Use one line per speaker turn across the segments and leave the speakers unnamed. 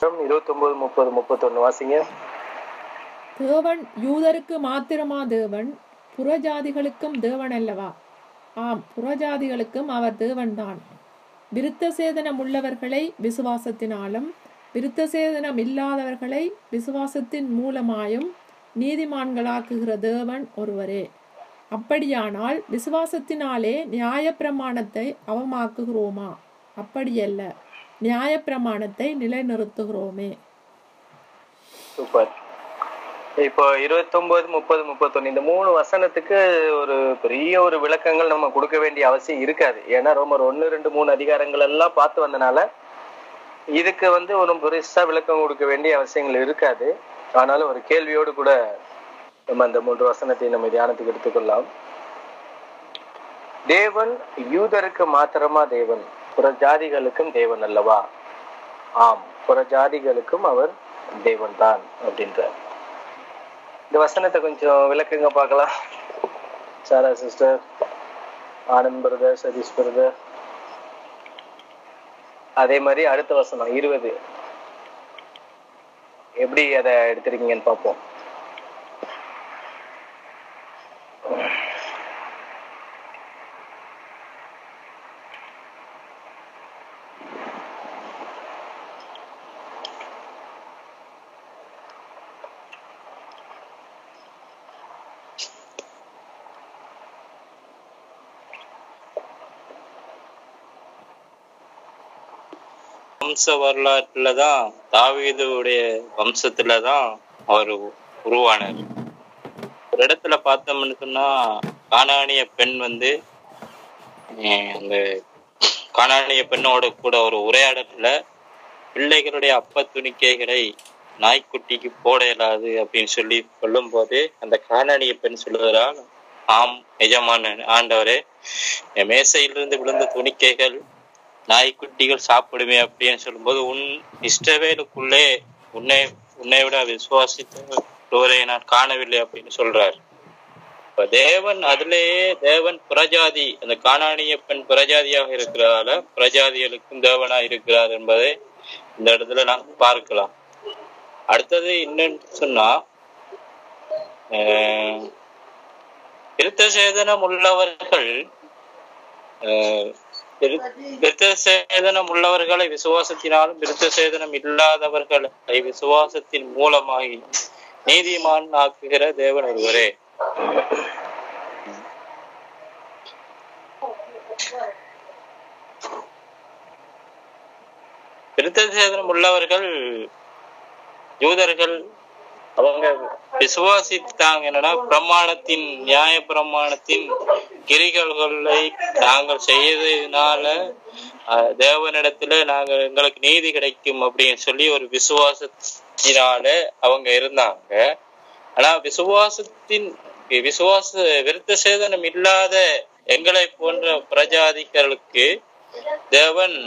இருபத்தொன்பது முப்பது முப்பத்தொன்னு வாசிங்க
தேவன் யூதருக்கு மாத்திரமா தேவன் புறஜாதிகளுக்கும் தேவன் அல்லவா ஆம் புறஜாதிகளுக்கும் அவர் தேவன்தான் விருத்த சேதனம் உள்ளவர்களை விசுவாசத்தினாலும் விருத்த சேதனம் இல்லாதவர்களை விசுவாசத்தின் மூலமாயும் நீதிமான்களாக்குகிற தேவன் ஒருவரே அப்படியானால் விசுவாசத்தினாலே நியாயப்பிரமாணத்தை அவமாக்குகிறோமா அப்படியல்ல நியாயப்பிரமாணத்தை நிலைநிறுத்துகிறோமே
சூப்பர் இப்போ இருபத்தொன்பது முப்பது முப்பத்தொன்னு இந்த மூணு வசனத்துக்கு ஒரு பெரிய ஒரு விளக்கங்கள் நம்ம கொடுக்க வேண்டிய அவசியம் இருக்காது ஏன்னா ரோமர் ஒன்னு ரெண்டு மூணு அதிகாரங்கள் எல்லாம் பார்த்து வந்தனால இதுக்கு வந்து ஒரு பெருசா விளக்கம் கொடுக்க வேண்டிய அவசியங்கள் இருக்காது ஆனாலும் ஒரு கேள்வியோடு கூட நம்ம அந்த மூன்று வசனத்தை நம்ம தியானத்துக்கு எடுத்துக்கொள்ளலாம் தேவன் யூதருக்கு மாத்திரமா தேவன் புற ஜாதிகளுக்கும் தேவன் அல்லவா ஆம் புற ஜாதிகளுக்கும் அவர் தேவன் தான் அப்படின்றார் இந்த வசனத்தை கொஞ்சம் விளக்குங்க பார்க்கலாம் Sarah sister Anand brother Sathish brother அதே மாதிரி அடுத்த வசனம் இருபது எப்படி அதை எடுத்திருக்கீங்கன்னு பார்ப்போம்
வம்ச வரலாற்றுல தான் தாவீதுடைய வம்சத்துல தான் அவர் உருவானார் ஒரு இடத்துல பார்த்தோம்னு சொன்னா கானானிய பெண் வந்து அஹ் அந்த கானானிய பெண்ணோட கூட ஒரு உரையாடல்ல பிள்ளைகளுடைய அப்ப துணிக்கைகளை நாய்க்குட்டிக்கு போட இயலாது அப்படின்னு சொல்லி சொல்லும் போது அந்த கானானிய பெண் சொல்லுகிறாள் ஆம் எஜமான ஆண்டவரே என் மேசையிலிருந்து விழுந்த துணிக்கைகள் நாய்க்குட்டிகள் சாப்பிடுமே அப்படின்னு சொல்லும்போது உன் இஷ்டவேலுக்குள்ளே உன்னை உன்னை விட விசுவாசித்தவரை நான் காணவில்லை அப்படின்னு சொல்றார் இப்ப தேவன் அதிலேயே தேவன் பிரஜாதி அந்த காணானிய பெண் பிரஜாதியாக இருக்கிறதால பிரஜாதிகளுக்கும் தேவனா இருக்கிறார் என்பதை இந்த இடத்துல நாம் பார்க்கலாம் அடுத்தது என்னன்னு சொன்னா ஆஹ், விருத்த சேதனம் உள்ளவர்கள் ஆஹ், விரு- விருத்த சேதனம் உள்ளவர்களை விசுவாசத்தினாலும் விருத்த சேதனம் இல்லாதவர்களை விசுவாசத்தின் மூலமாகி நீதிமான் ஆக்குகிற தேவன் ஒருவரே விருத்த சேதனம் உள்ளவர்கள் யூதர்கள் அவங்க விசுவாசித்தாங்க என்னன்னா பிரமாணத்தின் நியாய பிரமாணத்தின் கிரிகள்களை நாங்கள் செய்ததினால அஹ், தேவனிடத்துல நாங்க எங்களுக்கு நீதி கிடைக்கும் அப்படின்னு சொல்லி ஒரு விசுவாசத்தினால அவங்க இருந்தாங்க ஆனா விசுவாசத்தின் விசுவாச விருத்த சேதனம் இல்லாத எங்களை போன்ற பிரஜாதிகளுக்கு தேவன்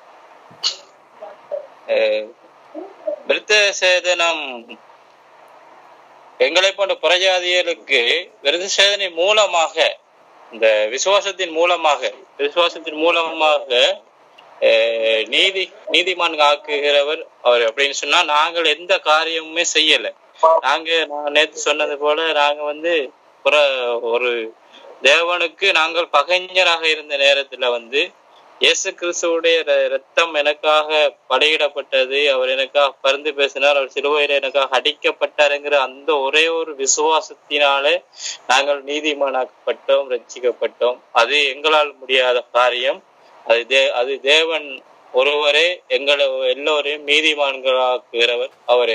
அஹ், விருத்த சேதனம் எங்களை போன்ற பிரஜாதிகளுக்கு விருத்த சேதனை மூலமாக இந்த விசுவாசத்தின் மூலமாக விசுவாசத்தின் மூலமாக அஹ், நீதி நீதிமான் ஆக்குகிறவர் அவர் அப்படின்னு சொன்னா நாங்கள் எந்த காரியமுமே செய்யல நாங்க நான் நேத்து சொன்னது போல நாங்க வந்து புற ஒரு தேவனுக்கு நாங்கள் பகைஞராக இருந்த நேரத்துல வந்து இயேசு கிறிஸ்துவுடைய ர- ரத்தம் எனக்காக படையிடப்பட்டது அவர் எனக்காக பரிந்து பேசினார் அவர் சிலுவையில எனக்காக அடிக்கப்பட்டாருங்கிற அந்த ஒரே ஒரு விசுவாசத்தினாலே நாங்கள் நீதிமானாக்கப்பட்டோம் ரட்சிக்கப்பட்டோம் அது எங்களால் முடியாத காரியம் அது தே அது தேவன் ஒருவரே எங்களை எல்லோரையும் நீதிமான்களாக்குகிறவர் அவரே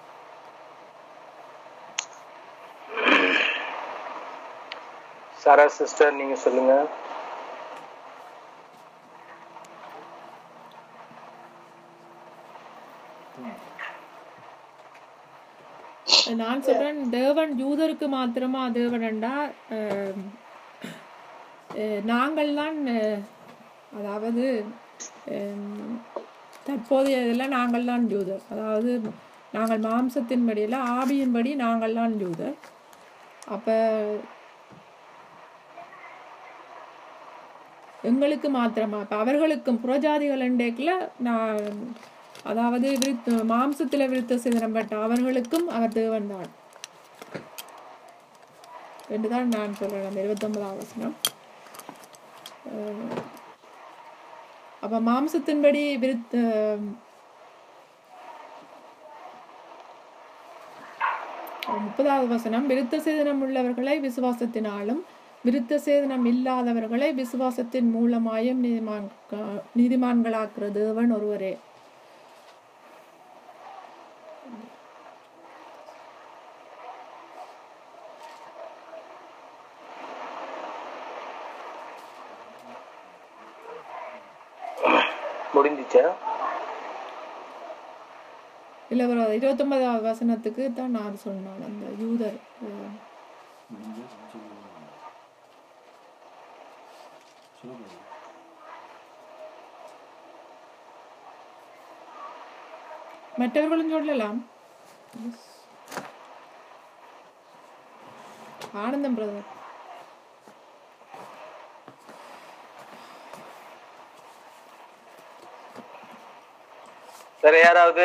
சாரா சிஸ்டர் நீங்க சொல்லுங்க
நான் சொல்றேன் தேவன் யூதருக்கு மாத்திரமா தேவனண்டா அஹ், அஹ், நாங்கள் தான் அஹ், அதாவது அஹ், தற்போதைய இதில் நாங்கள் தான் யூதர் அதாவது நாங்கள் மாம்சத்தின்படியில் ஆவியின்படி நாங்கள் தான் யூதர் அப்போ எங்களுக்கு மாத்திரமா இப்போ அவர்களுக்கும் புறஜாதிகள் என்றைக்குல நான் அதாவது விருத்த மாம்சத்தில் விருத்த சேதனம் பட்ட அவர்களுக்கும் அவர் தேவன் தான் என்றுதான் நான் சொல்றேன் அந்த இருபத்தொன்பதாம் வசனம் அஹ், அப்ப மாம்சத்தின்படி விருத்த முப்பதாவது வசனம் விருத்த சேதனம் உள்ளவர்களை விசுவாசத்தினாலும் விருத்த சேதனம் இல்லாதவர்களை விசுவாசத்தின் மூலமாயும் நீதிமான் நீதிமான்களாக்குற தேவன் ஒருவரே
முடிஞ்சிச்சா
இல்லை ஒரு இருபத்தொன்பதாவது வசனத்துக்கு தான் நான் சொன்னேன் அந்த யூதர் அஹ், மற்றவர்களும் சொல்லலாம் ஆனந்தம் பிரதர்
வேற யாராவது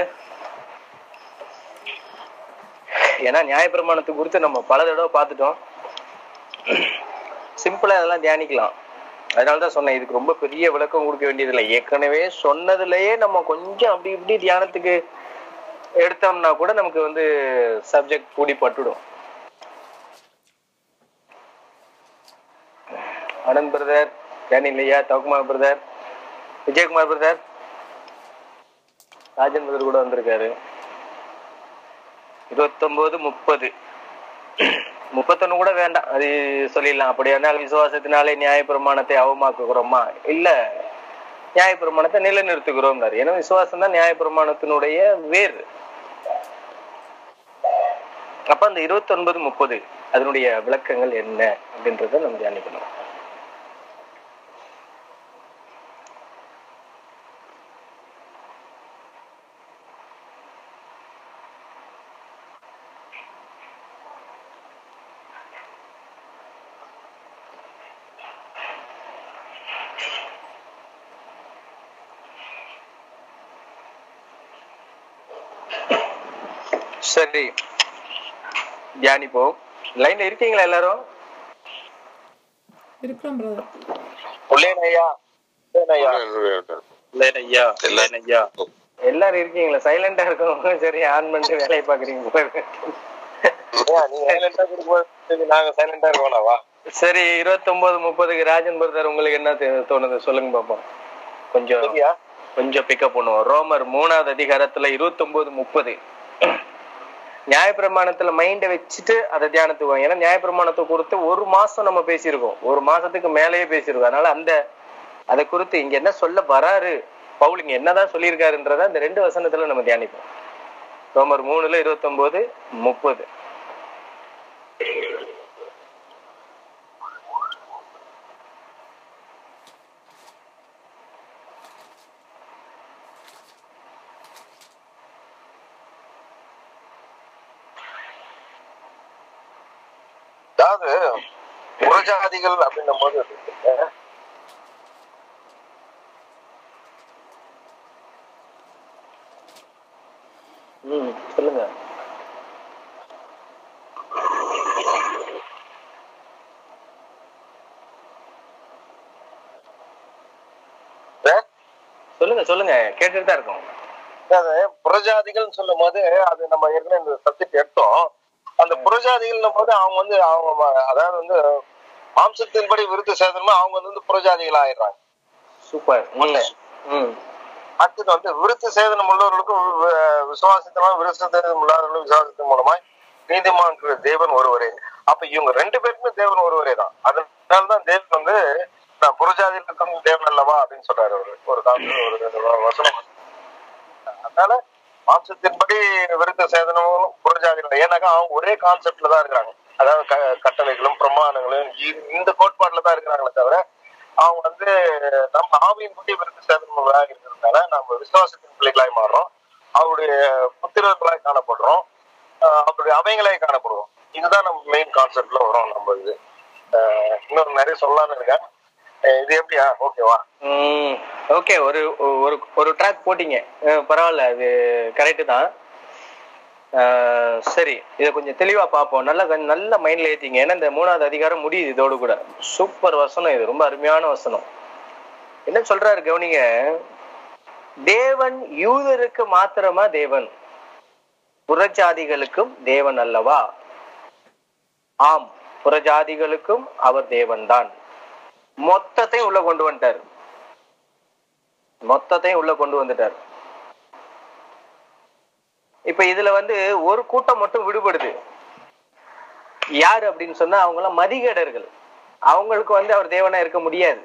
ஏன்னா நியாயப்பிரமாணத்தை குறித்து நம்ம பல தடவை பார்த்துட்டோம் சிம்பிளா இதெல்லாம் தியானிக்கலாம் அதனாலதான் சொன்னேன் இதுக்கு ரொம்ப பெரிய விளக்கம் கொடுக்க வேண்டியதில்லை ஏற்கனவே சொன்னதுலயே நம்ம கொஞ்சம் அப்படி இப்படி தியானத்துக்கு எடுத்தோம்னா கூட நமக்கு வந்து சப்ஜெக்ட் கூடி பட்டுடும் ஆனந்த் பிரதர் டேனிலையா Thavakumar brother Vijayakumar brother Rajan brother கூட வந்திருக்காரு இருபத்தொன்பது முப்பது முப்பத்தொன்னு கூட வேண்டாம் அது சொல்லிடலாம் அப்படியானால் விசுவாசத்தினாலே நியாயப்பிரமாணத்தை அவமாக்குகிறோமா இல்ல நியாயப்பிரமாணத்தை நிலைநிறுத்துகிறோம் ஏன்னா விசுவாசம் தான் நியாயப்பிரமாணத்தினுடைய வேர் அப்ப அந்த இருபத்தொன்பது முப்பது அதனுடைய விளக்கங்கள் என்ன அப்படின்றத நம்ம தியானிக்கணும் சரி தியானிப்போம் லைன்ல இருக்கீங்களா எல்லாரும்
இருக்கிறோம் பிரதர்
உள்ளேனையா உள்ளேனையா
இல்லையா இல்லையா
எல்லாரும் இருக்கீங்களா சைலண்டா இருக்கவங்க சரி ஆன் பண்ணிட்டு வேலையை பாக்குறீங்க போல இருக்கு.
நாங்க சைலண்டா இருக்கோம்வா
சரி இருபத்தொன்பது முப்பதுக்கு ராஜன் பிரதர் உங்களுக்கு என்ன தே- தோணுது சொல்லுங்க பாப்போம் கொஞ்சம் கொஞ்சம் பிக்கப் பண்ணுவோம் ரோமர் மூணாவது அதிகாரத்துல இருபத்தொன்பது முப்பது நியாயப்பிரமாணத்துல மைண்ட வச்சுட்டு அதை தியானத்துக்கு ஏன்னா நியாயப்பிரமாணத்தை குறித்து ஒரு மாசம் நம்ம பேசியிருக்கோம் ஒரு மாசத்துக்கு மேலேயே பேசியிருக்கோம் அதனால அந்த அதை குறித்து இங்க என்ன சொல்ல வராரு பவுல் இங்க என்னதான் சொல்லியிருக்காருன்றத அந்த ரெண்டு வசனத்துல நம்ம தியானிப்போம் ரோமர் மூணுல இருபத்தொன்பது முப்பது
அதாவது புறஜாதிகள் அப்படின்னும் போது
ம் சொல்லுங்க சொல்லுங்க சொல்லுங்க கேட்டுட்டு தான் இருக்கோம்
அதாவது புறஜாதிகள் சொல்லும் போது அது நம்ம ஏற்கனவே இந்த சப்ஜெக்ட் எடுத்தோம் அந்த புறஜாதிகள் போது அவங்க வந்து அவங்க ம- அதாவது வந்து மாம்சத்தின்படி விருது சேதனமா அவங்க வந்து புறஜாதிகள் ஆயிடுறாங்க
சூப்பர் ம் ம்
அடுத்தது வந்து விருத்து சேதனம் உள்ளவர்களுக்கும் வி- விசுவாசத்தினாலும் விருத்த சேதனம் உள்ளவர்களும் விசுவாசத்தின் மூலமாய் நீதிமான் தேவன் ஒருவரே அப்ப இவங்க ரெண்டு பேருக்குமே தேவன் ஒருவரே தான் அதனாலதான் தேவன் வந்து நான் புறஜாதிகளுக்கும் தேவன் அல்லவா அப்படின்னு சொல்றாரு அவரு ஒரு காலத்துல ஒரு வ- வசனம் அதனால மாம்சத்தின்படி விருத்த சேதனமும் புறஜாதிகள் ஏன்னாக்கா அவங்க ஒரே கான்செப்ட்ல தான் இருக்கிறாங்க அதாவது க- கட்டளைகளும் பிரமாணங்களும் இ- இந்த கோட்பாட்டுல தான் இருக்கிறாங்களே தவிர அவங்க வந்து நம்ம ஆவியின்படி விருத்த சேதனங்களாக இருக்கிறதுனால நம்ம விசுவாசத்தின் பிள்ளைகளாய் மாறுறோம் அவருடைய புத்திரர்களாய் காணப்படுறோம் ஆஹ் அவருடைய அவைகளாய் காணப்படுறோம் இதுதான் நம்ம மெயின் கான்செப்ட்ல வரும் நம்ம இது ஆஹ் இன்னும் நிறைய சொல்லலாம்னு இருக்கேன் அஹ் இது எப்படியா ஓகேவா
ஓகே ஒரு ஒரு ஒரு ட்ராக் போட்டீங்க அஹ் பரவாயில்ல அது கரெக்டு தான் அஹ் சரி இதை கொஞ்சம் தெளிவா பார்ப்போம் நல்லா கொஞ்சம் நல்ல மைண்ட்ல ஏத்திங்க ஏன்னா இந்த மூணாவது அதிகாரம் முடியுது இதோடு கூட சூப்பர் வசனம் இது ரொம்ப அருமையான வசனம் என்ன சொல்றாரு கவனிங்க தேவன் யூதருக்கு மாத்திரமா தேவன் புறஜாதிகளுக்கும் தேவன் அல்லவா ஆம் புறஜாதிகளுக்கும் அவர் தேவன்தான் மொத்தத்தையும் உள்ள கொண்டு வந்துட்டாரு மொத்தத்தையும் உள்ள கொண்டு வந்துட்டாரு இப்ப இதுல வந்து ஒரு கூட்டம் மட்டும் விடுபடுது யாரு அப்படின்னு சொன்னா அவங்க எல்லாம் மதிகேடர்கள் அவங்களுக்கு வந்து அவர் தேவனா இருக்க முடியாது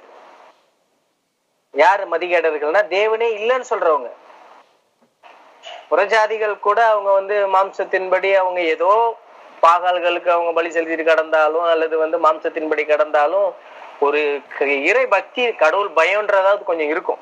யாரு மதிகேடர்கள்னா தேவனே இல்லைன்னு சொல்றவங்க புறஜாதிகள் கூட அவங்க வந்து மாம்சத்தின்படி அவங்க ஏதோ பாகால்களுக்கு அவங்க பலி செலுத்திட்டு கடந்தாலும் அல்லது வந்து மாம்சத்தின்படி கடந்தாலும் ஒரு க- இறை பக்தி கடவுள் பயம்ன்றதாவது கொஞ்சம் இருக்கும்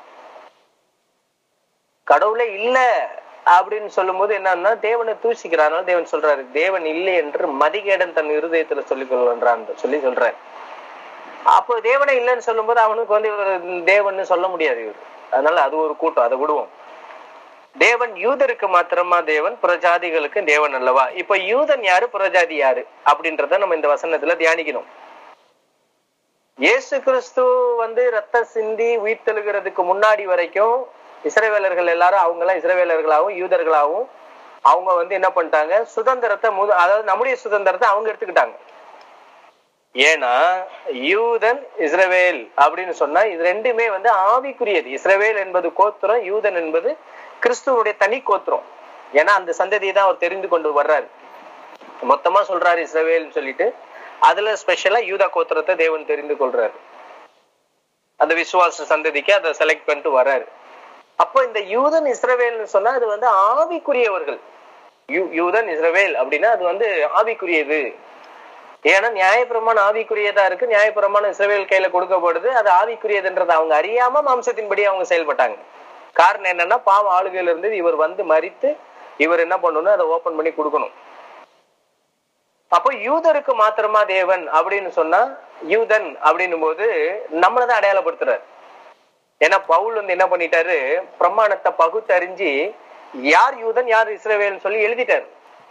கடவுளே இல்ல அப்படின்னு சொல்லும்போது என்னன்னா தேவனை தூசிக்கிறானால தேவன் சொல்றாரு தேவன் இல்லை என்று மதிகேடன் தன் இருதயத்துல சொல்லிக் கொள்கின்றான் சொல்லி சொல்றாரு அப்போ தேவனே இல்லைன்னு சொல்லும்போது அவனுக்கு வந்து இவர் தேவன்னு சொல்ல முடியாது இவர் அதனால அது ஒரு கூட்டம் அதை விடுவோம் தேவன் யூதருக்கு மாத்திரமா தேவன் புறஜாதிகளுக்கு தேவன் அல்லவா இப்ப யூதன் யாரு புறஜாதி யாரு அப்படின்றத நம்ம இந்த வசனத்துல தியானிக்கணும் இயேசு கிறிஸ்து வந்து ரத்த சிந்தி உயிர்த்தெழுகிறதுக்கு முன்னாடி வரைக்கும் இஸ்ரவேலர்கள் எல்லாரும் அவங்க எல்லாம் இஸ்ரவேலர்களாகவும் யூதர்களாகவும் அவங்க வந்து என்ன பண்ணிட்டாங்க சுதந்திரத்தை முத அதாவது நம்முடைய சுதந்திரத்தை அவங்க எடுத்துக்கிட்டாங்க ஏன்னா யூதன் இஸ்ரவேல் அப்படின்னு சொன்னா இது ரெண்டுமே வந்து ஆவிக்குரியது இஸ்ரவேல் என்பது கோத்திரம் யூதன் என்பது கிறிஸ்துவனுடைய தனி கோத்திரம் ஏன்னா அந்த சந்ததியை தான் அவர் தெரிந்து கொண்டு வர்றாரு மொத்தமா சொல்றாரு இஸ்ரவேல்னு சொல்லிட்டு அதுல ஸ்பெஷலா யூதா கோத்திரத்தை தேவன் தெரிந்து கொள்றாரு அந்த விசுவாச சந்ததிக்கு அதை செலக்ட் பண்ணிட்டு வர்றாரு அப்போ இந்த யூதன் இஸ்ரவேல்னு சொன்னா அது வந்து ஆவிக்குரியவர்கள் யூ- யூதன் இஸ்ரவேல் அப்படின்னா அது வந்து ஆவிக்குரியது ஏன்னா நியாயப்பிரமாணம் ஆவிக்குரியதா இருக்கு நியாயப்பிரமாணம் இஸ்ரவேல் கையில கொடுக்கப்படுது அது ஆவிக்குரியதுன்றதை அவங்க அறியாம மாம்சத்தின்படி அவங்க செயல்பட்டாங்க காரணம் என்னன்னா பாவம் ஆளுகையில இருந்து இவர் வந்து மறித்து இவர் என்ன பண்ணணும் அதை ஓபன் பண்ணி கொடுக்கணும் அப்போ யூதருக்கு மாத்திரமா தேவன் அப்படின்னு சொன்னா யூதன் அப்படின்னும் போது நம்மளதான் அடையாளப்படுத்துறாரு ஏன்னா பவுல் வந்து என்ன பண்ணிட்டாரு பிரமாணத்தை பகுத்தறிஞ்சு யார் யூதன் யார் இஸ்ரவேல்னு சொல்லி எழுதிட்டாரு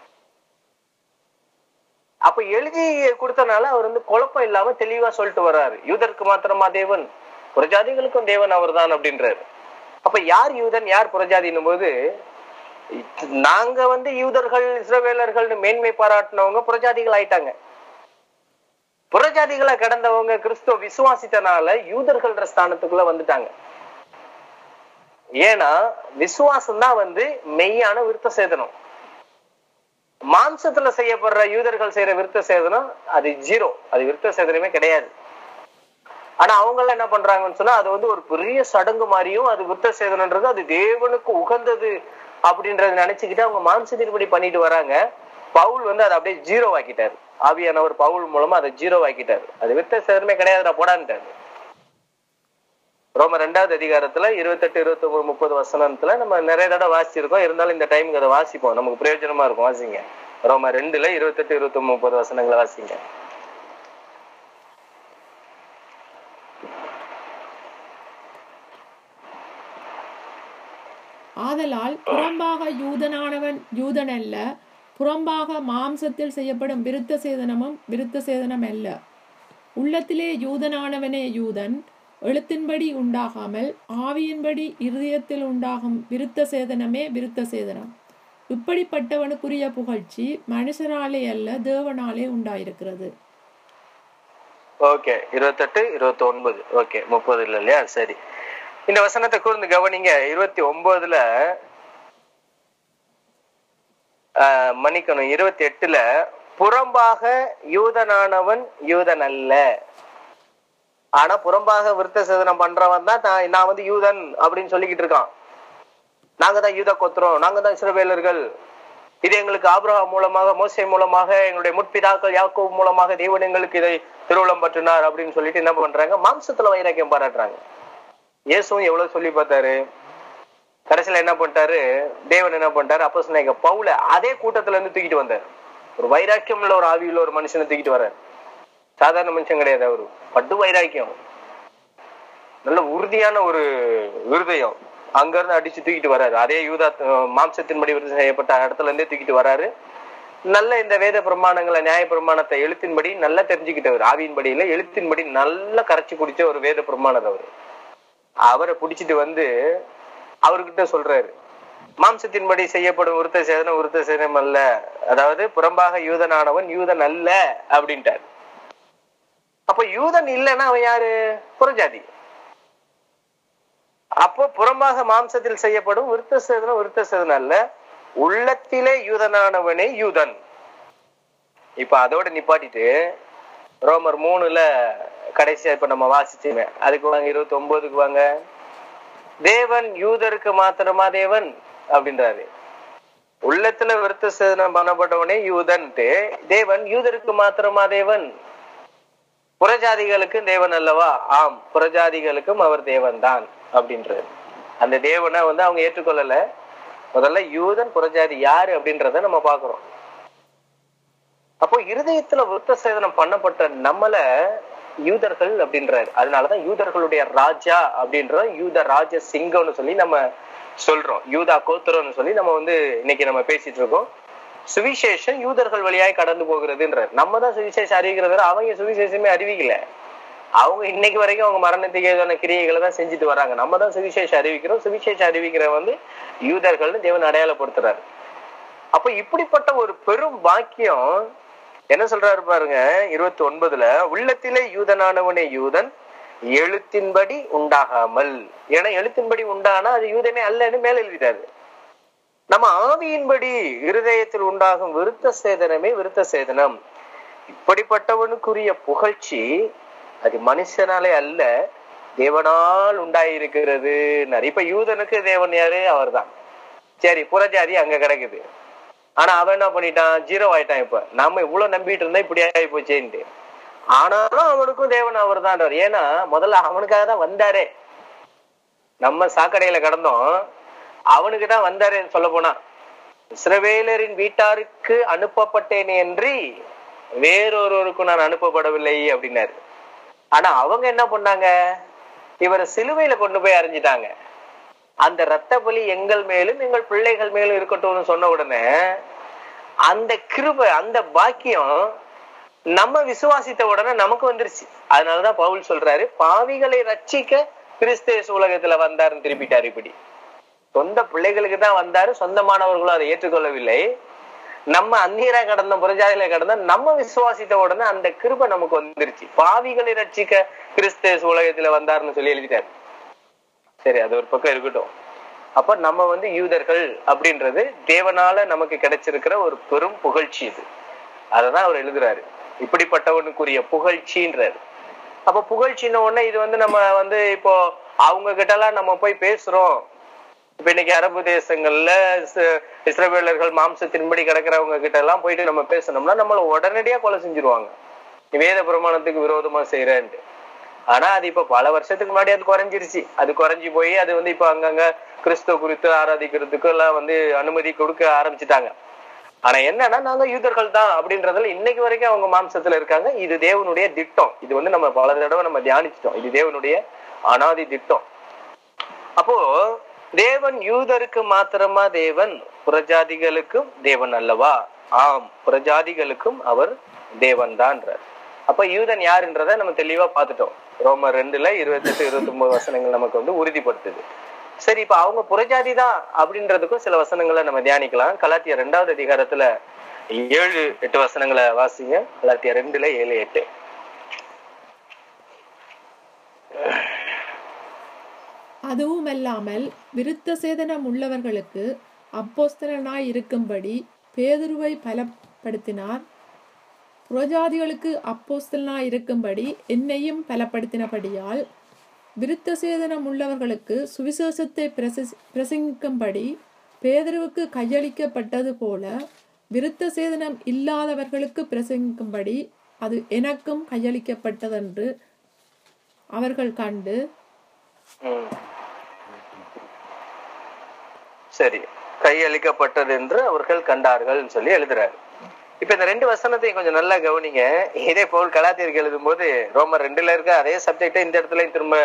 அப்ப எழுதி கொடுத்தனால அவர் வந்து குழப்பம் இல்லாம தெளிவா சொல்லிட்டு வர்றாரு யூதருக்கு மாத்திரமா தேவன் புறஜாதிகளுக்கும் தேவன் அவர்தான் அப்படின்றாரு அப்ப யார் யூதன் யார் புறஜாதின்னும் போது நாங்க வந்து யூதர்கள் இஸ்ரவேலர்கள்னு மேன்மை பாராட்டினவங்க புறஜாதிகள் ஆயிட்டாங்க புறஜாதிகளா கடந்தவங்க கிறிஸ்துவ விசுவாசித்தனால யூதர்கள்ன்ற ஸ்தானத்துக்குள்ள வந்துட்டாங்க ஏன்னா விசுவாசம் தான் வந்து மெய்யான விருத்த சேதனம் மாம்சத்துல செய்யப்படுற யூதர்கள் செய்யற விருத்த சேதனம் அது ஜீரோ அது விருத்த சேதனமே கிடையாது ஆனா அவங்க எல்லாம் என்ன பண்றாங்கன்னு சொன்னா அது வந்து ஒரு பெரிய சடங்கு மாதிரியும் அது விருத்த சேதனன்றது அது தேவனுக்கு உகந்தது அப்படின்றத நினைச்சுக்கிட்டு அவங்க மாம்சத்தின்படி பண்ணிட்டு வராங்க பவுல் வந்து அதை அப்படியே ஜீரோ ஆக்கிட்டாரு ஆவியானவர் பவுல் மூலமா அதை ஜீரோ ஆக்கிட்டாரு அது விருத்த சேதனமே கிடையாதுடா போடான்ட்டாரு ரோம ரெண்டாவது அதிகாரத்துல இருபத்தெட்டு இருபத்தி ஒன்பது முப்பது வசனத்துல நம்ம நிறைய தடவை வாசிச்சிருக்கோம் இருந்தாலும் இந்த டைமுக்கு அதை வாசிப்போம் நமக்கு பிரயோஜனமா இருக்கும் வாசிங்க ரோம ரெண்டுல இருபத்தெட்டு இருபத்தி ஒன்பது முப்பது வசனங்களை வாசிங்க
ஆதலால் புறம்பாக யூதனானவன் யூதன் அல்ல புறம்பாக மாம்சத்தில் செய்யப்படும் விருத்த சேதனமும் விருத்த சேதனம் அல்ல உள்ளத்திலே யூதனானவனே யூதன் எழுத்தின்படி உண்டாகாமல் ஆவியின்படி இருதயத்தில் உண்டாகும் விருத்த சேதனமே விருத்த சேதனம் இப்படிப்பட்டவனுக்குரிய புகழ்ச்சி மனுஷனாலே அல்ல தேவனாலே உண்டாயிருக்கிறது
ஓகே இருபத்தெட்டு இருபத்தி ஒன்பது ஓகே முப்பது இல்ல இல்லையா சரி இந்த வசனத்தை கூர்ந்து கவனிங்க இருபத்தி ஒன்பதுல ஆஹ், மன்னிக்கணும் இருபத்தி எட்டுல புறம்பாக யூதனானவன் யூதன் அல்ல ஆனா புறம்பாக விருத்த சேதனம் பண்றவன் தான் நான் நான் வந்து யூதன் அப்படின்னு சொல்லிக்கிட்டு இருக்கான் நாங்க தான் யூத கோத்திரம் நாங்க தான் இஸ்ரவேலர்கள் இது எங்களுக்கு ஆபிரகாம் மூலமாக மோசே மூலமாக எங்களுடைய முற்பிதாக்கள் யாக்கோப் மூலமாக தேவன் எங்களுக்கு இதை திருவுளம் பற்றினார் அப்படின்னு சொல்லிட்டு என்ன பண்றாங்க மாம்சத்துல வைராக்கியம் பாராட்டுறாங்க இயேசுவும் எவ்வளவு சொல்லி பார்த்தாரு கடைசியில என்ன பண்ணிட்டாரு தேவன் என்ன பண்ணிட்டாரு அப்போ சொன்னாங்க பவுல அதே கூட்டத்துல இருந்து தூக்கிட்டு வந்தார் ஒரு வைராக்கியம் உள்ள ஒரு ஆவியுள்ள ஒரு மனுஷனை தூக்கிட்டு வர்றாரு சாதாரண மனுஷன் கிடையாது அவரு பட்டு வைராக்கியம் நல்ல உறுதியான ஒரு இருதயம் அங்க இருந்து அடிச்சு தூக்கிட்டு வராரு அதே யூதா அஹ், மாம்சத்தின்படி விருது செய்யப்பட்ட இடத்துல இருந்தே தூக்கிட்டு வராரு நல்ல இந்த வேத பிரமாணங்களை நியாய பிரமாணத்தை எழுத்தின்படி நல்லா தெரிஞ்சுக்கிட்டவர் ஆவியின்படியில எழுத்தின்படி நல்லா கரைச்சு குடிச்ச ஒரு வேத பிரமாணர் அவரு அவரை பிடிச்சிட்டு வந்து அவர்கிட்ட சொல்றாரு மாம்சத்தின்படி செய்யப்படும் உருத்த சேதனம் உருத்த சேதனம் அல்ல அதாவது புறம்பாக யூதனானவன் யூதன் அல்ல அப்படின்ட்டார் அப்ப யூதன் இல்லைன்னா அவன் யாரு புறஜாதி அப்போ புறம்பாக மாம்சத்தில் செய்யப்படும் விருத்த சேதனம் விருத்த சேதனம் அல்ல உள்ளத்திலே யூதனானவனே யூதன் இப்ப அதோட நிப்பாட்டிட்டு ரோமர் மூணுல கடைசியா இப்ப நம்ம வாசிச்சுமே அதுக்கு வாங்க இருபத்தி ஒன்பதுக்கு வாங்க தேவன் யூதருக்கு மாத்திரமா தேவன் அப்படின்றாரு உள்ளத்துல விருத்த சேதனம் பண்ணப்பட்டவனே யூதன்ட்டு தேவன் யூதருக்கு மாத்திரமா தேவன் புறஜாதிகளுக்கும் தேவன் அல்லவா ஆம் புறஜாதிகளுக்கும் அவர் தேவன் தான் அப்படின்றாரு அந்த தேவனை வந்து அவங்க ஏற்றுக்கொள்ளல முதல்ல யூதன் புறஜாதி யாரு அப்படின்றத நம்ம பாக்குறோம் அப்போ இருதயத்துல விருத்த சேதனம் பண்ணப்பட்ட நம்மள யூதர்கள் அப்படின்றாரு அதனாலதான் யூதர்களுடைய ராஜா அப்படின்ற யூத ராஜ சிங்கம்னு சொல்லி நம்ம சொல்றோம் யூதா கோத்திரம்னு சொல்லி நம்ம வந்து இன்னைக்கு நம்ம பேசிட்டு இருக்கோம் சுவிசேஷம் யூதர்கள் வழியாய் கடந்து போகிறதுன்றார் நம்ம தான் சுவிசேஷம் அறிவிக்கிறத அவங்க சுவிசேஷமே அறிவிக்கல அவங்க இன்னைக்கு வரைக்கும் அவங்க மரணத்துக்கு ஏதான கிரியைகளை தான் செஞ்சுட்டு வராங்க நம்ம தான் சுவிசேஷம் அறிவிக்கிறோம் சுவிசேஷம் அறிவிக்கிற வந்து யூதர்கள்னு தேவன் அடையாளப்படுத்துறாரு அப்ப இப்படிப்பட்ட ஒரு பெரும் பாக்கியம் என்ன சொல்றாரு பாருங்க இருபத்தி ஒன்பதுல உள்ளத்திலே யூதனானவனே யூதன் எழுத்தின்படி உண்டாகாமல் ஏன்னா எழுத்தின்படி உண்டானா அது யூதனே அல்லன்னு மேல எழுதிட்டாரு நம்ம ஆவியின்படி இருதயத்தில் உண்டாகும் விருத்த சேதனமே விருத்த சேதனம் இப்படிப்பட்டவனுக்குரிய புகழ்ச்சி அது மனுஷனாலே அல்ல தேவனால் உண்டாயிருக்கிறது இப்ப யூதனுக்கு தேவன் யாரு அவர்தான் சரி புறஜாதி அங்க கிடக்குது ஆனா அவன் என்ன பண்ணிட்டான் ஜீரோ ஆயிட்டான் இப்ப நாம இவ்வளவு நம்பிட்டு இருந்தா இப்படி ஆகி போச்சேன்ட்டு ஆனாலும் அவனுக்கும் தேவன் அவர் தான் ஏன்னா முதல்ல அவனுக்காக தான் வந்தாரே நம்ம சாக்கடையில கடந்தோம் அவனுக்கு தான் வந்தாரேன்னு சொல்ல போனா இஸ்ரவேலரின் வீட்டாருக்கு அனுப்பப்பட்டேன் என்று வேறொருவருக்கும் நான் அனுப்பப்படவில்லை அப்படின்னாரு ஆனா அவங்க என்ன பண்ணாங்க இவரை சிலுவையில கொண்டு போய் அறிஞ்சிட்டாங்க அந்த ரத்த பலி எங்கள் மேலும் எங்கள் பிள்ளைகள் மேலும் இருக்கட்டும்னு சொன்ன உடனே அந்த கிருபை அந்த பாக்கியம் நம்ம விசுவாசித்த உடனே நமக்கு வந்துருச்சு அதனாலதான் பவுல் சொல்றாரு பாவிகளை ரட்சிக்க கிறிஸ்தேச உலகத்துல வந்தாருன்னு திருப்பிட்டாரு இப்படி சொந்த பிள்ளைகளுக்கு தான் வந்தாரு சொந்தமானவர்களும் அதை ஏற்றுக்கொள்ளவில்லை நம்ம அந்நீரா கடந்த புரஜாதியில கடந்த நம்ம விசுவாசித்த உடனே அந்த கிருபை நமக்கு வந்துருச்சு பாவிகளை ரட்சிக்க கிறிஸ்தேச உலகத்துல வந்தாருன்னு சொல்லி எழுதிட்டாரு சரி அது ஒரு பக்கம் இருக்கட்டும் அப்ப நம்ம வந்து யூதர்கள் அப்படின்றது தேவனால நமக்கு கிடைச்சிருக்கிற ஒரு பெரும் புகழ்ச்சி இது அததான் அவர் எழுதுறாரு இப்படிப்பட்டவனுக்குரிய புகழ்ச்சின்றாரு அப்ப புகழ்ச்சின்ன உடனே இது வந்து நம்ம வந்து இப்போ அவங்க கிட்ட எல்லாம் நம்ம போய் பேசுறோம் இப்ப இன்னைக்கு அரபு தேசங்கள்ல இஸ்- இஸ்ரவேலர்கள் மாம்சத்தின்படி கிடக்கிறவங்க கிட்ட எல்லாம் போயிட்டு நம்ம பேசணும்னா நம்மள உடனடியா கொலை செஞ்சிருவாங்க நீ வேத பிரமாணத்துக்கு விரோதமா செய்யறேன்ட்டு ஆனா அது இப்ப பல வருஷத்துக்கு முன்னாடி அது குறைஞ்சிருச்சு அது குறைஞ்சு போய் அது வந்து இப்ப அங்கங்க கிறிஸ்துவ குறித்து ஆராதிக்கிறதுக்கு எல்லாம் வந்து அனுமதி கொடுக்க ஆரம்பிச்சுட்டாங்க ஆனா என்னன்னா நாங்க யூதர்கள் தான் அப்படின்றதுல இன்னைக்கு வரைக்கும் அவங்க மாம்சத்துல இருக்காங்க இது தேவனுடைய திட்டம் இது வந்து நம்ம பல தடவை நம்ம தியானிச்சிட்டோம் இது தேவனுடைய அனாதி திட்டம் அப்போ தேவன் யூதருக்கு மாத்திரமா தேவன் புறஜாதிகளுக்கும் தேவன் அல்லவா ஆம் புறஜாதிகளுக்கும் அவர் தேவன் தான்றார் அப்ப யூதன் யாருன்றதை நம்ம தெளிவா பார்த்துட்டோம் ரோமர் ரெண்டுல இருபத்தெட்டு இருபத்தி ஒன்பது வசனங்கள் நமக்கு வந்து உறுதிப்படுத்துது சரி இப்ப அவங்க புறஜாதி தான் அப்படின்றதுக்கும் சில வசனங்களை நம்ம தியானிக்கலாம் கலாத்திய ரெண்டாவது அதிகாரத்துல ஏழு எட்டு வசனங்களை வாசிங்க கலாத்திய ரெண்டுல ஏழு எட்டு
அதுவுமல்லாமல் விருத்த சேதனம் உள்ளவர்களுக்கு அப்போஸ்தலனாய் இருக்கும்படி பேதுருவை பலப்படுத்தினார் புறஜாதிகளுக்கு அப்போஸ்தலனாய் இருக்கும்படி என்னையும் பலப்படுத்தினபடியால் விருத்த சேதனம் உள்ளவர்களுக்கு சுவிசேஷத்தை பிரசி- பிரசங்கிக்கும்படி பேதுருவுக்கு கையளிக்கப்பட்டது போல விருத்த சேதனம் இல்லாதவர்களுக்கு பிரசங்கிக்கும்படி அது எனக்கும் கையளிக்கப்பட்டதென்று அவர்கள் கண்டு
ம். சரி கையளிக்கப்பட்டது என்று அவர்கள் கண்டார்கள் சொல்லி எழுதுறாரு இப்ப இந்த ரெண்டு வசனத்தையும் கொஞ்சம் நல்லா கவனிங்க இதே போல் கலாத்தியருக்கு எழுதும்போது ரோமர் ரெண்டுல இருக்க அதே சப்ஜெக்டை இந்த இடத்துல திரும்ப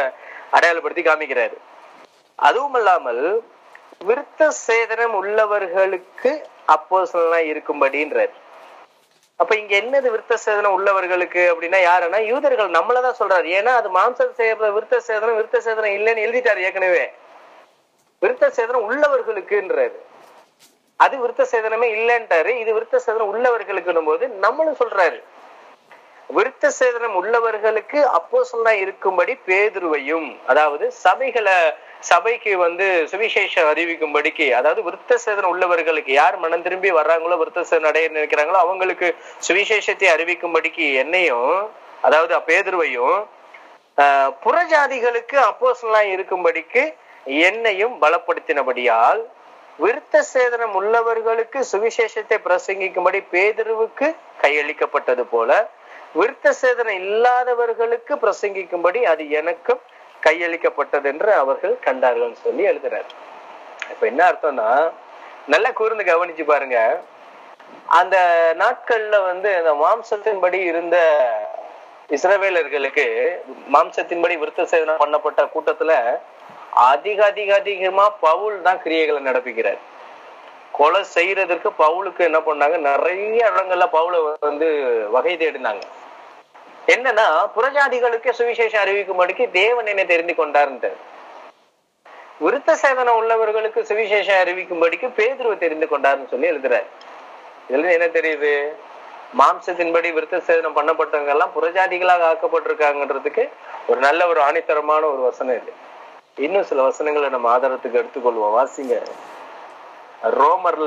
அடையாளப்படுத்தி காமிக்கிறாரு அதுவும் இல்லாமல் விருத்த சேதனம் உள்ளவர்களுக்கு அப்போஸ்தலனா இருக்கும்படின்றார் அப்ப இங்க என்னது விருத்த சேதனம் உள்ளவர்களுக்கு அப்படின்னா யாருன்னா யூதர்கள் நம்மளதான் சொல்றாரு ஏன்னா அது மாம்சம் செய்யற விருத்த சேதனம் விருத்த சேதனம் இல்லைன்னு எழுதிட்டாரு ஏற்கனவே விருத்த சேதனம் உள்ளவர்களுக்குன்றாரு அது விருத்த சேதனமே இல்லைன்ட்டாரு இது விருத்த சேதனம் உள்ளவர்களுக்குன்னும் போது நம்மளும் சொல்றாரு விருத்த சேதனம் உள்ளவர்களுக்கு அப்போ இருக்கும்படி பேதுருவையும் அதாவது சபைகளை சபைக்கு வந்து சுவிசேஷம் அறிவிக்கும்படிக்கு அதாவது விருத்த சேதனம் உள்ளவர்களுக்கு யார் மனம் திரும்பி வர்றாங்களோ விருத்த சேதனம் அடைய நினைக்கிறாங்களோ அவங்களுக்கு சுவிசேஷத்தை அறிவிக்கும்படிக்கு என்னையும் அதாவது பேதுருவையும் ஆஹ், புறஜாதிகளுக்கு அப்போஸ்தலனா இருக்கும்படிக்கு என்னையும் பலப்படுத்தினபடியால் விருத்த சேதனம் உள்ளவர்களுக்கு சுவிசேஷத்தை பிரசங்கிக்கும்படி பேதுருவுக்கு கையளிக்கப்பட்டது போல விருத்த சேதனம் இல்லாதவர்களுக்கு பிரசங்கிக்கும்படி அது எனக்கும் கையளிக்கப்பட்டது என்று அவர்கள் கண்டார்கள் சொல்லி எழுதுறார் இப்ப என்ன அர்த்தம்னா நல்லா கூர்ந்து கவனிச்சு பாருங்க அந்த நாட்கள்ல வந்து அந்த மாம்சத்தின்படி இருந்த இஸ்ரவேலர்களுக்கு மாம்சத்தின்படி விருத்த சேதனம் பண்ணப்பட்ட கூட்டத்துல அதிக அதிக அதிகமா பவுல் தான் கிரியைகளை நடப்பிக்கிறார் கொலை செய்யறதற்கு பவுலுக்கு என்ன பண்ணாங்க நிறைய இடங்கள்ல பவுலை வந்து வகை தேடினாங்க என்னன்னா புறஜாதிகளுக்கு சுவிசேஷம் அறிவிக்கும்படிக்கு தேவன் என்னை தெரிந்து கொண்டார்ன்ட்டு விருத்த சேதனம் உள்ளவர்களுக்கு சுவிசேஷம் அறிவிக்கும்படிக்கு பேதுருவை தெரிந்து கொண்டார்னு சொல்லி எழுதுறாரு இதுல என்ன தெரியுது மாம்சத்தின்படி விருத்த சேதனம் பண்ணப்பட்டவங்க எல்லாம் புறஜாதிகளாக ஆக்கப்பட்டிருக்காங்கன்றதுக்கு ஒரு நல்ல ஒரு ஆணித்தரமான ஒரு வசனம் இது இன்னும் சில வசனங்களை நம்ம ஆதாரத்துக்கு எடுத்துக்கொள்வோம் வாசிங்க ரோமர்ல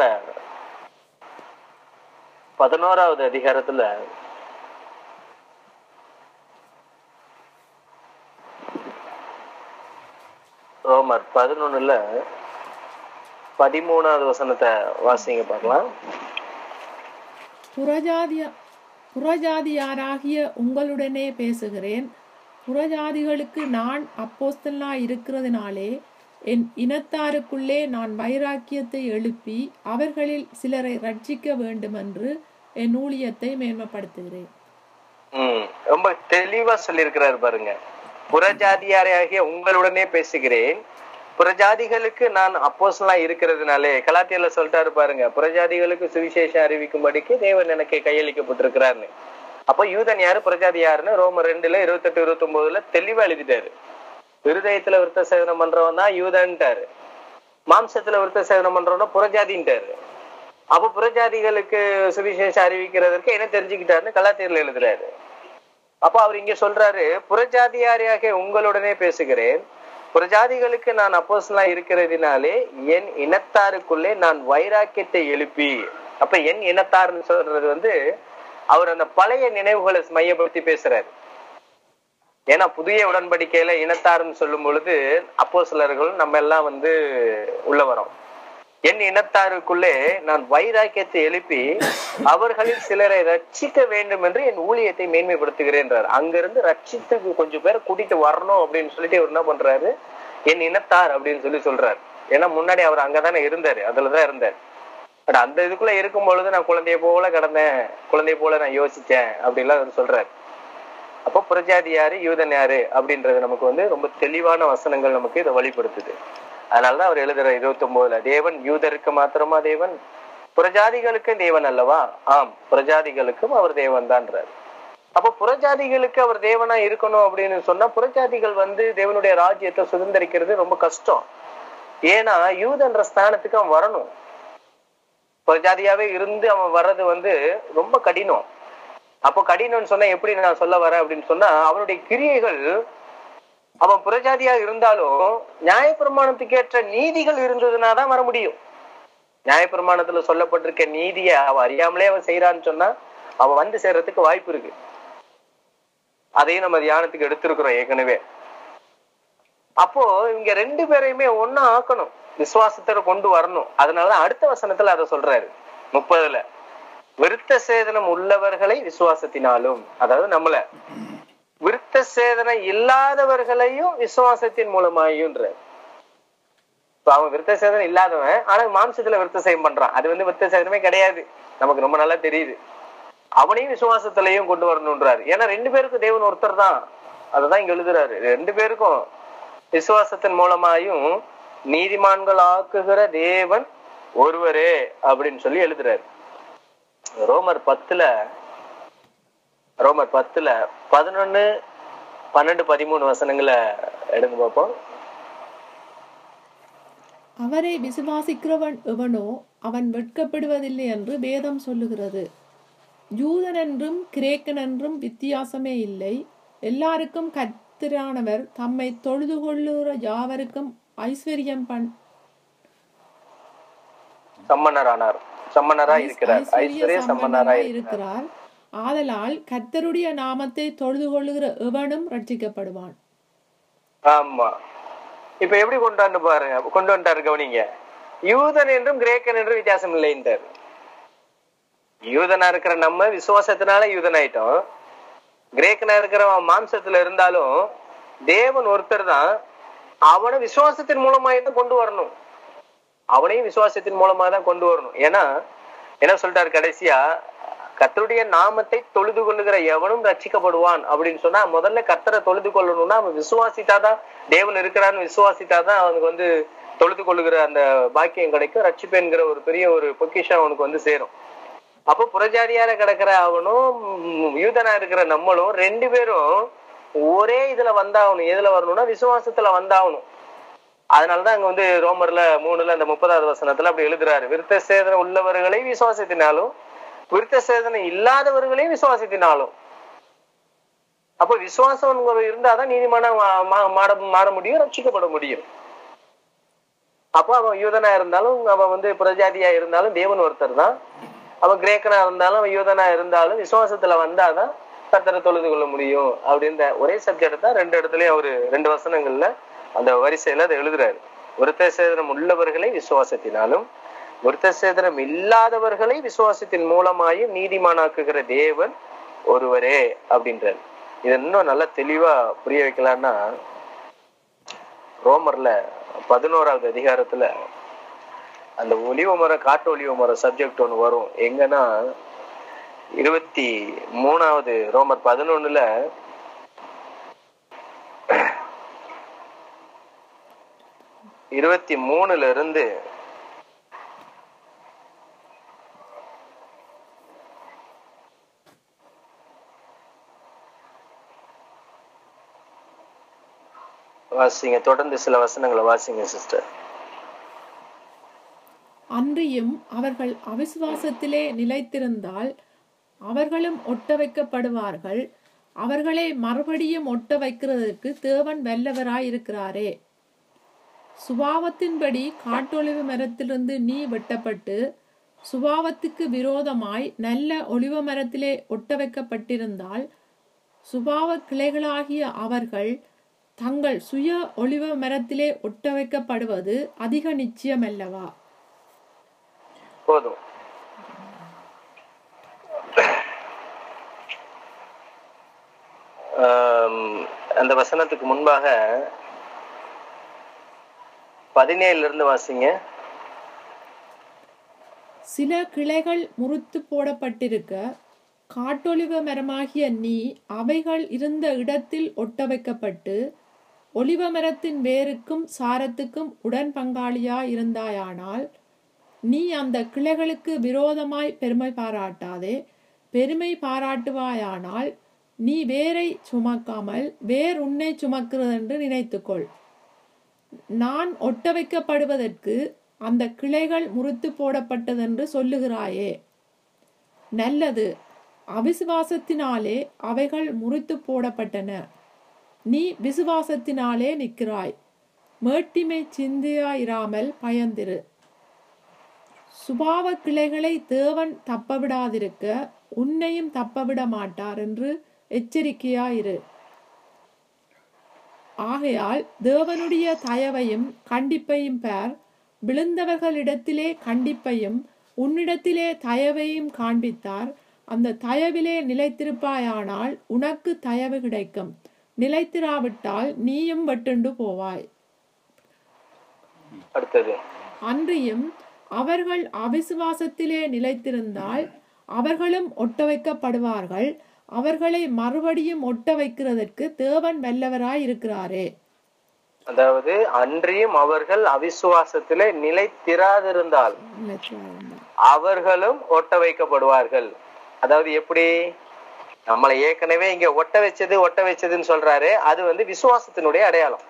பதினோராவது அதிகாரத்துல ரோமர் பதினொன்னுல பதிமூணாவது வசனத்தை வாசிங்க பார்க்கலாம்
புறஜாதிய புறஜாதியாராகிய உங்களுடனே பேசுகிறேன் புறஜாதிகளுக்கு நான் அப்போஸ்தலனா இருக்கிறதுனாலே என் இனத்தாருக்குள்ளே நான் வைராக்கியத்தை எழுப்பி அவர்களில் சிலரை ரட்சிக்க வேண்டுமென்று என் ஊழியத்தை மேன்மைப்படுத்துகிறேன்
ம் ரொம்ப தெளிவா சொல்லியிருக்கிறாரு பாருங்க புறஜாதியாராகிய உங்களுடனே பேசுகிறேன் புறஜாதிகளுக்கு நான் அப்போஸ்லாம் இருக்கிறதுனாலே கலாத்தியர்ல சொல்லிட்டாரு பாருங்க புறஜாதிகளுக்கு சுவிசேஷம் அறிவிக்கும்படிக்கு தேவன் எனக்கு கையளிக்கப்பட்டிருக்கிறாருன்னு அப்போ யூதன் யாரு புறஜாதி யாருன்னு ரோமர் ரெண்டுல இருபத்தெட்டு இருபத்தி ஒன்பதுல தெளிவா எழுதிட்டாரு இருதயத்துல விருத்த சேதனம் பண்றவன் தான் யூதன்ட்டாரு மாம்சத்துல விருத்த சேதனம் பண்றவன புறஜாதின்ட்டாரு அப்ப புறஜாதிகளுக்கு சுவிசேஷம் அறிவிக்கிறதற்கு என்ன தெரிஞ்சுக்கிட்டாருன்னு கலாத்தியர்ல எழுதுறாரு அப்ப அவர் இங்க சொல்றாரு புறஜாதியாரியாக உங்களுடனே பேசுகிறேன் புறஜாதிகளுக்கு நான் அப்போஸ்லாம் இருக்கிறதுனாலே என் இனத்தாருக்குள்ளே நான் வைராக்கியத்தை எழுப்பி அப்ப என் இனத்தார்னு சொல்றது வந்து அவர் அந்த பழைய நினைவுகளை மையப்படுத்தி பேசுறாரு ஏன்னா புதிய உடன்படிக்கையில இனத்தார்னு சொல்லும் பொழுது அப்போ சிலர்கள் நம்ம எல்லாம் வந்து உள்ள வரோம் என் இனத்தாருக்குள்ளே நான் வைராக்கியத்தை எழுப்பி அவர்களில் சிலரை ரட்சிக்க வேண்டும் என்று என் ஊழியத்தை மேன்மைப்படுத்துகிறேன்றார் அங்கிருந்து ரட்சித்து கொஞ்சம் பேரை கூட்டிட்டு வரணும் அப்படின்னு சொல்லிட்டு இவர் என்ன பண்றாரு என் இனத்தார் அப்படின்னு சொல்லி சொல்றாரு ஏன்னா முன்னாடி அவர் அங்கதானே இருந்தாரு அதுலதான் இருந்தார் பட் அந்த இதுக்குள்ள இருக்கும் பொழுது நான் குழந்தைய போல கிடந்தேன் குழந்தைய போல நான் யோசிச்சேன் அப்படின்லாம் அவர் சொல்றாரு அப்போ புரஜாதி யாரு யூதன் யாரு அப்படின்றது நமக்கு வந்து ரொம்ப தெளிவான வசனங்கள் நமக்கு இதை வழிபடுத்துது அதனாலதான் அவர் எழுதுற இருபத்தி ஒன்பதுல தேவன் யூதருக்கு மாத்திரமா தேவன் புறஜாதிகளுக்கும் தேவன் அல்லவா ஆம் புறஜாதிகளுக்கும் அவர் தேவன் தான்றார் அப்போ புறஜாதிகளுக்கு அவர் தேவனா இருக்கணும் அப்படின்னு சொன்னா புறஜாதிகள் வந்து தேவனுடைய ராஜ்யத்தை சுதந்திரிக்கிறது ரொம்ப கஷ்டம் ஏன்னா யூதன்ற ஸ்தானத்துக்கு அவன் வரணும் புறஜாதியாவே இருந்து அவன் வர்றது வந்து ரொம்ப கடினம் அப்போ கடினம்னு சொன்னா எப்படி நான் சொல்ல வரேன் அப்படின்னு சொன்னா அவனுடைய கிரியைகள் அவன் புறஜாதியா இருந்தாலும் நியாயப்பிரமாணத்துக்கு ஏற்ற நீதிகள் இருந்ததுன்னா தான் வர முடியும் நியாயப்பிரமாணத்துல சொல்லப்பட்டிருக்க நீதியை அவன் அறியாமலே அவன் செய்யறான்னு சொன்னா அவன் வந்து சேர்றதுக்கு வாய்ப்பு இருக்கு அதையும் நம்ம தியானத்துக்கு எடுத்திருக்கிறோம் ஏற்கனவே அப்போ இவங்க ரெண்டு பேரையுமே ஒன்னா ஆக்கணும் விசுவாசத்தை கொண்டு வரணும் அதனாலதான் அடுத்த வசனத்துல அதை சொல்றாரு முப்பதுல விருத்த சேதனம் உள்ளவர்களை விசுவாசத்தினாலும் அதாவது நம்மள விருத்த சேதனம் இல்லாதவர்களையும் விசுவாசத்தின் மூலமாயுன்ற இப்ப அவன் விருத்த சேதனம் இல்லாதவன் ஆனா மாம்சத்துல விருத்த சேதம் பண்றான் அது வந்து விருத்த சேதனமே கிடையாது நமக்கு ரொம்ப நல்லா தெரியுது அவனையும் விசுவாசத்திலையும் கொண்டு வரணுன்றாரு ஏன்னா ரெண்டு பேருக்கும் தேவன் ஒருத்தர் தான் அததான் இங்க எழுதுறாரு ரெண்டு பேருக்கும் விசுவாசத்தின் மூலமாயும் நீதிமான்கள் ஆக்குகிற தேவன் ஒருவரே அப்படின்னு சொல்லி எழுதுறாரு ரோமர் பத்துல ரோமர் பத்துல பதினொன்னு பன்னெண்டு பதிமூணு வசனங்களை எடுத்து பார்ப்போம்
அவரை விசுவாசிக்கிறவன் எவனோ அவன் வெட்கப்படுவதில்லை என்று வேதம் சொல்லுகிறது யூதன் என்றும் கிரேக்கன் என்றும் வித்தியாசமே இல்லை எல்லாருக்கும் கர்த்தரானவர் தம்மை தொழுது கொள்ளுகிற யாவருக்கும் ஐஸ்வர்யம் பண்
சம்மன்னரானார் சம்மன்னரா இருக்கிறார்
ஐஸ்வர்ய
ஐஸ்வர்ய சம்மன்னரா
சம்பன்னராய்
இருக்கிறார்
இருக்கிறார் ஆதலால் கர்த்தருடைய நாமத்தை தொழுது கொள்ளுகிற எவனும் ரட்சிக்கப்படுவான்
ஆமா இப்ப எப்படி கொண்டு வந்து பாருங்க கொண்டு வந்துட்டாரு கவனிங்க யூதன் என்றும் கிரேக்கன் என்றும் வித்தியாசம் இல்லைன்றாரு யூதனா இருக்கிற நம்ம விசுவாசத்தினால யூதன் ஆயிட்டோம் கிரேக்கனா இருக்கிறவன் மாம்சத்துல இருந்தாலும் தேவன் ஒருத்தர் தான் அவனை விசுவாசத்தின் மூலமாய் தான் கொண்டு வரணும் அவனையும் விசுவாசத்தின் மூலமா தான் கொண்டு வரணும் ஏன்னா என்ன சொல்லிட்டாரு கடைசியா கர்த்தருடைய நாமத்தை தொழுது கொள்ளுகிற எவனும் ரட்சிக்கப்படுவான் அப்படின்னு சொன்னா முதல்ல கர்த்தரை தொழுது கொள்ளணும்னா அவன் விசுவாசித்தாதான் தேவன் இருக்கிறான்னு விசுவாசித்தாதான் அவனுக்கு வந்து தொழுது கொள்ளுகிற அந்த பாக்கியம் கிடைக்கும் ரட்சிப்பு ஒரு பெரிய ஒரு பொக்கிஷம் அவனுக்கு வந்து சேரும் அப்போ புறஜாதியால கிடக்கிற அவனும் ம், யூதனா இருக்கிற நம்மளும் ரெண்டு பேரும் ஒரே இதுல வந்தாகணும் எதுல வரணும்னா விசுவாசத்துல வந்தாகணும் அதனாலதான் அங்க வந்து ரோமர்ல மூணுல அந்த முப்பதாவது வசனத்துல அப்படி எழுதுறாரு விருத்த சேதனம் உள்ளவர்களை விசுவாசத்தினாலும் விருத்த சேதனம் இல்லாதவர்களையும் விசுவாசத்தினாலும் அப்ப விசுவாசம் இருந்தாதான் நீதிமான மாற மாற முடியும் ரட்சிக்கப்பட முடியும் அப்போ அவன் யூதனா இருந்தாலும் அவன் வந்து பிரஜாதியா இருந்தாலும் தேவன் ஒருத்தர் தான் அவன் கிரேக்கனா இருந்தாலும் அவன் யூதனா இருந்தாலும் விசுவாசத்துல வந்தாதான் கர்த்தரை தொழுது கொள்ள முடியும் அப்படின்ற ஒரே சப்ஜெக்ட் தான் ரெண்டு இடத்துலயும் அவரு ரெண்டு வசனங்கள்ல அந்த வரிசையில அதை எழுதுறாரு விருத்த சேதனம் உள்ளவர்களை விசுவாசத்தினாலும் விருத்த சேதனம் இல்லாதவர்களை விசுவாசத்தின் மூலமாயும் நீதிமானாக்குகிற தேவன் ஒருவரே அப்படின்றாரு இது இன்னும் நல்லா தெளிவா புரிய வைக்கலாம்னா ரோமர்ல பதினோராவது அதிகாரத்துல அந்த ஒலிவ மரம் காட்டு ஒலிவ மரம் சப்ஜெக்ட் ஒண்ணு வரும் எங்கன்னா இருபத்தி மூணாவது ரோமர் பதினொன்னுல இருபத்தி மூணுல இருந்து வாசிங்க தொடர்ந்து சில வசனங்களை வாசிங்க சிஸ்டர்
அன்றியும் அவர்கள் அவிசுவாசத்திலே நிலைத்திருந்தால் அவர்களும் ஒட்ட வைக்கப்படுவார்கள் அவர்களை மறுபடியும் ஒட்ட வைக்கிறதற்கு தேவன் வல்லவராய் இருக்கிறாரே சுபாவத்தின்படி காட்டொளிவு மரத்திலிருந்து நீ வெட்டப்பட்டு சுபாவத்துக்கு விரோதமாய் நல்ல ஒளிவ மரத்திலே ஒட்ட வைக்கப்பட்டிருந்தால் சுபாவ கிளைகளாகிய அவர்கள் தங்கள் சுய ஒளிவ மரத்திலே ஒட்ட வைக்கப்படுவது அதிக நிச்சயமல்லவா
போதும் ஆம், அந்த வசனத்துக்கு முன்பாக பதினேழுல இருந்து வாசிங்க
சில கிளைகள் முறித்து போடப்பட்டிருக்க காட்டொளிவ மரமாகிய நீ அவைகள் இருந்த இடத்தில் ஒட்ட வைக்கப்பட்டு ஒலிவ மரத்தின் வேருக்கும் சாரத்துக்கும் உடன் பங்காளியா இருந்தாயானால் நீ அந்த கிளைகளுக்கு விரோதமாய் பெருமை பாராட்டாதே பெருமை பாராட்டுவாயானால் நீ வேரை சுமக்காமல் வேர் உன்னை சுமக்கிறதென்று நினைத்துக்கொள் நான் ஒட்ட வைக்கப்படுவதற்கு அந்த கிளைகள் முறித்து போடப்பட்டதென்று சொல்லுகிறாயே நல்லது அவிசுவாசத்தினாலே அவைகள் முறித்து போடப்பட்டன நீ விசுவாசத்தினாலே நிற்கிறாய் மேட்டிமை சிந்தையாயிராமல் பயந்திரு சுபாவ கிளைகளை தேவன் தப்பவிடாதிருக்க உன்னையும் தப்பவிட மாட்டார் என்று எச்சரிக்கையாயிரு ஆகையால் தேவனுடைய தயவையும் கண்டிப்பையும் பார் விழுந்தவர்களிடத்திலே கண்டிப்பையும் உன்னிடத்திலே தயவையும் காண்பித்தார் அந்த தயவிலே நிலைத்திருப்பாயானால் உனக்கு தயவு கிடைக்கும் நிலைத்திராவிட்டால் நீயும் வெட்டுண்டு போவாய்
அடுத்தது
அன்றியும் அவர்கள் அவிசுவாசத்திலே நிலைத்திருந்தால் அவர்களும் ஒட்ட வைக்கப்படுவார்கள் அவர்களை மறுபடியும் ஒட்ட வைக்கிறதற்கு தேவன் வல்லவராய் இருக்கிறாரே
அதாவது அன்றியும் அவர்கள் அவிசுவாசத்திலே நிலைத்திராதிருந்தால்
நிலைத்திராதிருந்தால்.
அவர்களும் ஒட்ட வைக்கப்படுவார்கள் அதாவது எப்படி நம்மளை ஏற்கனவே இங்க ஒட்ட வச்சது ஒட்ட வச்சதுன்னு சொல்றாரு அது வந்து விசுவாசத்தினுடைய அடையாளம்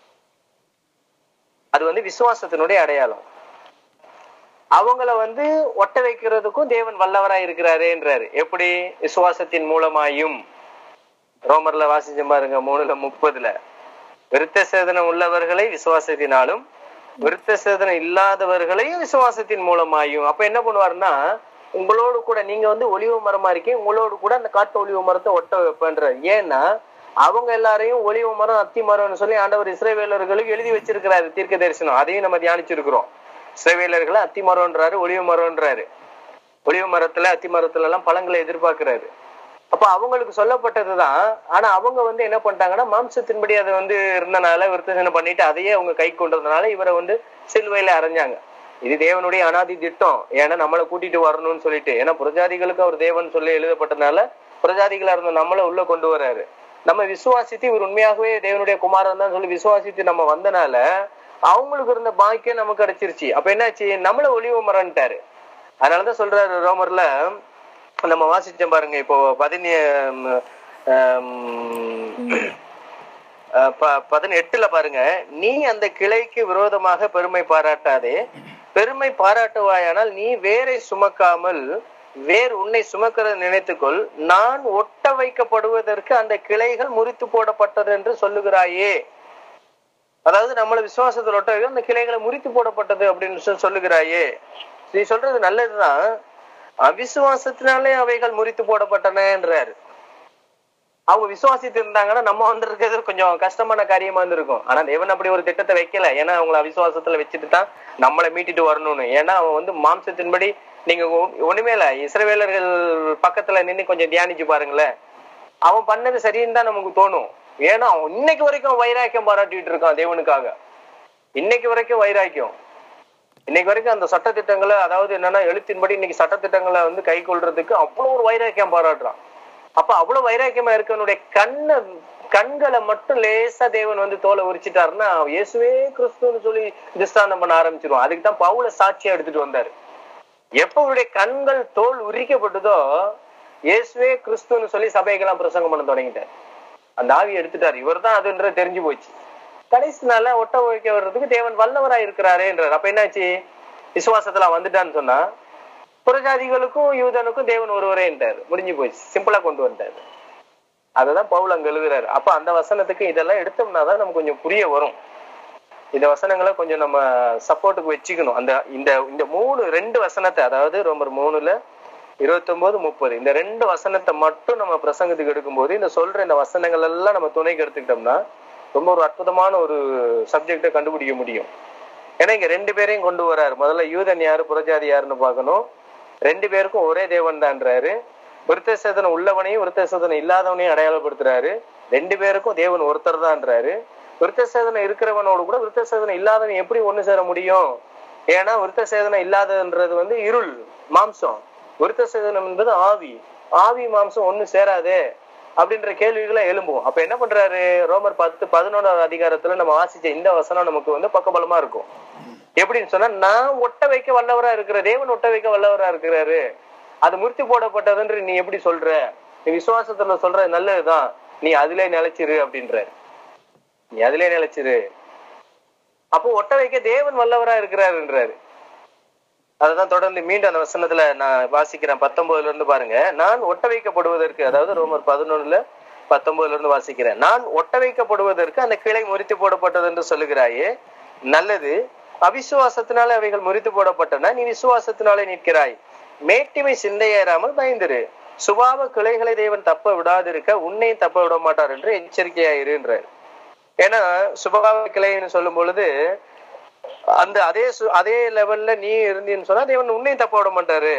அது வந்து விசுவாசத்தினுடைய அடையாளம் அவங்கள வந்து ஒட்ட வைக்கிறதுக்கும் தேவன் வல்லவரா இருக்கிறாருன்றாரு எப்படி விசுவாசத்தின் மூலமாயும் ரோமர்ல வாசிச்சு பாருங்க மூணுல முப்பதுல விருத்த சேதனம் உள்ளவர்களை விசுவாசத்தினாலும் விருத்த சேதனம் இல்லாதவர்களையும் விசுவாசத்தின் மூலமாயும் அப்ப என்ன பண்ணுவாருன்னா உங்களோடு கூட நீங்க வந்து ஒளிவு மரமா இருக்கீங்க உங்களோடு கூட அந்த காட்டு ஒளிவு மரத்தை ஒட்ட வைப்பேன்றார் ஏன்னா அவங்க எல்லாரையும் ஒளிவு மரம் அத்தி மரம்னு சொல்லி ஆண்டவர் இஸ்ரேவேலர்களுக்கு எழுதி வச்சிருக்கிறாரு தீர்க்க தரிசனம் அதையும் நம்ம தியானிச்சிருக்கிறோம் இஸ்ரேவேலர்களை அத்தி மரம்ன்றாரு ஒளிவு மரம்ன்றாரு ஒளிவு மரத்துல அத்தி மரத்துல எல்லாம் பழங்களை எதிர்பார்க்கிறாரு அப்ப அவங்களுக்கு சொல்லப்பட்டதுதான் ஆனா அவங்க வந்து என்ன பண்ணிட்டாங்கன்னா மாம்சத்தின்படி அதை வந்து இருந்தனால விருத்தசனம் பண்ணிட்டு அதையே அவங்க கை கொண்டதுனால இவரை வந்து சிலுவையில அரைஞ்சாங்க இது தேவனுடைய அனாதி திட்டம் ஏன்னா நம்மளை கூட்டிட்டு வரணும்னு சொல்லிட்டு ஏன்னா பிரஜாதிகளுக்கு அவர் தேவன் சொல்லி எழுதப்பட்டனால பிரஜாதிகளா இருந்த நம்மளை உள்ள கொண்டு வராரு நம்ம விசுவாசித்து இவர் உண்மையாகவே தேவனுடைய குமாரன் தான் சொல்லி விசுவாசித்து நம்ம வந்தனால அவங்களுக்கு இருந்த பாக்கியம் நமக்கு கிடைச்சிருச்சு அப்ப என்னாச்சு நம்மள ஒளிவு மரன்ட்டாரு அதனாலதான் சொல்றாரு ரோமர்ல நம்ம வாசிச்சோம் பாருங்க இப்போ பதினே பதினெட்டுல பாருங்க நீ அந்த கிளைக்கு விரோதமாக பெருமை பாராட்டாதே பெருமை பாராட்டுவாயானால் நீ வேரை சுமக்காமல் வேர் உன்னை சுமக்கிறத நினைத்துக்கொள் நான் ஒட்ட வைக்கப்படுவதற்கு அந்த கிளைகள் முறித்து போடப்பட்டது என்று சொல்லுகிறாயே அதாவது நம்மள விசுவாசத்தில் ஒட்ட வைக்க அந்த கிளைகளை முறித்து போடப்பட்டது அப்படின்னு சொல்லி சொல்லுகிறாயே நீ சொல்றது நல்லதுதான் அவிசுவாசத்தினாலே அவைகள் முறித்து போடப்பட்டனன்றாரு அவங்க விசுவாசித்து இருந்தாங்கன்னா நம்ம வந்திருக்கிறது கொஞ்சம் கஷ்டமான காரியமா இருந்திருக்கும் ஆனா தேவன் அப்படி ஒரு திட்டத்தை வைக்கல ஏன்னா அவங்கள அவிசுவாசத்துல வச்சுட்டு தான் நம்மளை மீட்டிட்டு வரணும்னு ஏன்னா அவன் வந்து மாம்சத்தின்படி நீங்க ஒ- ஒண்ணுமே இல்ல இஸ்ரவேலர்கள் பக்கத்துல நின்னு கொஞ்சம் தியானிச்சு பாருங்களேன் அவன் பண்ணது சரின்னு தான் நமக்கு தோணும் ஏன்னா அவன் இன்னைக்கு வரைக்கும் வைராக்கியம் பாராட்டிட்டு இருக்கான் தேவனுக்காக இன்னைக்கு வரைக்கும் வைராக்கியம் இன்னைக்கு வரைக்கும் அந்த சட்டத்திட்டங்களை அதாவது என்னன்னா எழுத்தின்படி இன்னைக்கு சட்டத்திட்டங்களை வந்து கை கொள்றதுக்கு அவ்வளவு ஒரு வைராக்கியம் பாராட்டுறான் அப்ப அவ்வளவு வைராக்கியமா இருக்கவனுடைய கண்ணை கண்களை மட்டும் லேசா தேவன் வந்து தோலை உரிச்சிட்டாருன்னா இயேசுவே கிறிஸ்துன்னு சொல்லி திஷ்டாந்தம் பண்ண ஆரம்பிச்சிருவான் அதுக்கு தான் பவுல சாட்சியா எடுத்துட்டு வந்தாரு எப்ப அவருடைய கண்கள் தோல் உரிக்கப்பட்டதோ இயேசுவே கிறிஸ்துன்னு சொல்லி சபைக்கெல்லாம் பிரசங்கம் பண்ண தொடங்கிட்டார் அந்த ஆவி எடுத்துட்டாரு இவர் தான் அதுன்றது தெரிஞ்சு போச்சு கடைசி நாள்ல ஒட்ட வைக்க வர்றதுக்கு தேவன் வல்லவரா இருக்கிறாரேன்றார் அப்ப என்னாச்சு விசுவாசத்துல அவன் வந்துட்டான்னு சொன்னா புறஜாதிகளுக்கும் யூதனுக்கும் தேவன் ஒருவரேன்றார் முடிஞ்சு போச்சு சிம்பிளா கொண்டு வந்தாரு அததான் பவுல் அங்க எழுதுறாரு அப்ப அந்த வசனத்துக்கு இதெல்லாம் எடுத்தோம்னா தான் நமக்கு கொஞ்சம் புரிய வரும் இந்த வசனங்களை கொஞ்சம் நம்ம சப்போர்ட்டுக்கு வச்சுக்கணும் அந்த இந்த இந்த மூணு ரெண்டு வசனத்தை அதாவது ரோமர் மூணுல இருபத்தொன்பது முப்பது இந்த ரெண்டு வசனத்தை மட்டும் நம்ம பிரசங்கத்துக்கு எடுக்கும்போது இந்த சொல்ற இந்த வசனங்கள் எல்லாம் நம்ம துணைக்கு எடுத்துக்கிட்டோம்னா ரொம்ப ஒரு அற்புதமான ஒரு சப்ஜெக்டை கண்டுபிடிக்க முடியும் ஏன்னா இங்க ரெண்டு பேரையும் கொண்டு வராரு முதல்ல யூதன் யாரு புறஜாதி யாருன்னு பார்க்கணும் ரெண்டு பேருக்கும் ஒரே தேவன் தான்றாரு விருத்த சேதனம் உள்ளவனையும் விருத்த சேதனம் இல்லாதவனையும் அடையாளப்படுத்துறாரு ரெண்டு பேருக்கும் தேவன் ஒருத்தர் தான்றாரு விருத்த சேதனம் இருக்கிறவனோடு கூட விருத்த சேதனம் இல்லாதவன் எப்படி ஒண்ணு சேர முடியும் ஏன்னா விருத்த சேதனம் இல்லாததுன்றது வந்து இருள் மாம்சம் விருத்த சேதனம் என்பது ஆவி ஆவி மாம்சம் ஒண்ணு சேராதே அப்படின்ற கேள்விகளை எழும்பும் அப்ப என்ன பண்றாரு ரோமர் பத்து பதினொன்றாவது அதிகாரத்துல நம்ம வாசிச்ச இந்த வசனம் நமக்கு வந்து பக்கபலமா இருக்கும் எப்படின்னு சொன்னா நான் ஒட்ட வைக்க வல்லவரா இருக்கிற தேவன் ஒட்ட வைக்க வல்லவரா இருக்கிறாரு அது முறித்து போடப்பட்டதுன்ற நீ எப்படி சொல்ற நீ விசுவாசத்துல சொல்ற நல்லதுதான் நீ அதிலே நிலைச்சிரு அப்படின்றாரு நீ அதிலே நிலைச்சிரு அப்போ ஒட்ட வைக்க தேவன் வல்லவரா இருக்கிறாருன்றாரு அதுதான் தொடர்ந்து மீண்டும் அந்த வசனத்துல நான் வாசிக்கிறேன் பத்தொன்பதுல இருந்து பாருங்க நான் ஒட்ட வைக்கப்படுவதற்கு அதாவது ரோமர் பதினொன்னுல பத்தொன்பதுல இருந்து வாசிக்கிறேன் நான் ஒட்ட வைக்கப்படுவதற்கு அந்த கிளை முறித்து போடப்பட்டது என்று சொல்லுகிறாயே நல்லது அவிசுவாசத்தினாலே அவைகள் முறித்து போடப்பட்டன நீ விசுவாசத்தினாலே நிற்கிறாய் மேட்டிமை சிந்தையேறாமல் பயந்திரு சுபாவ கிளைகளை தேவன் தப்ப விடாதிருக்க உன்னையும் தப்ப விட மாட்டார் என்று எச்சரிக்கையாயிருன்றார் ஏன்னா சுபாவ கிளைன்னு சொல்லும் பொழுது அந்த அதே சு- அதே லெவல்ல நீ இருந்தீன்னு சொன்னா தேவன் உன்னையும் தப்ப விட மாட்டாரு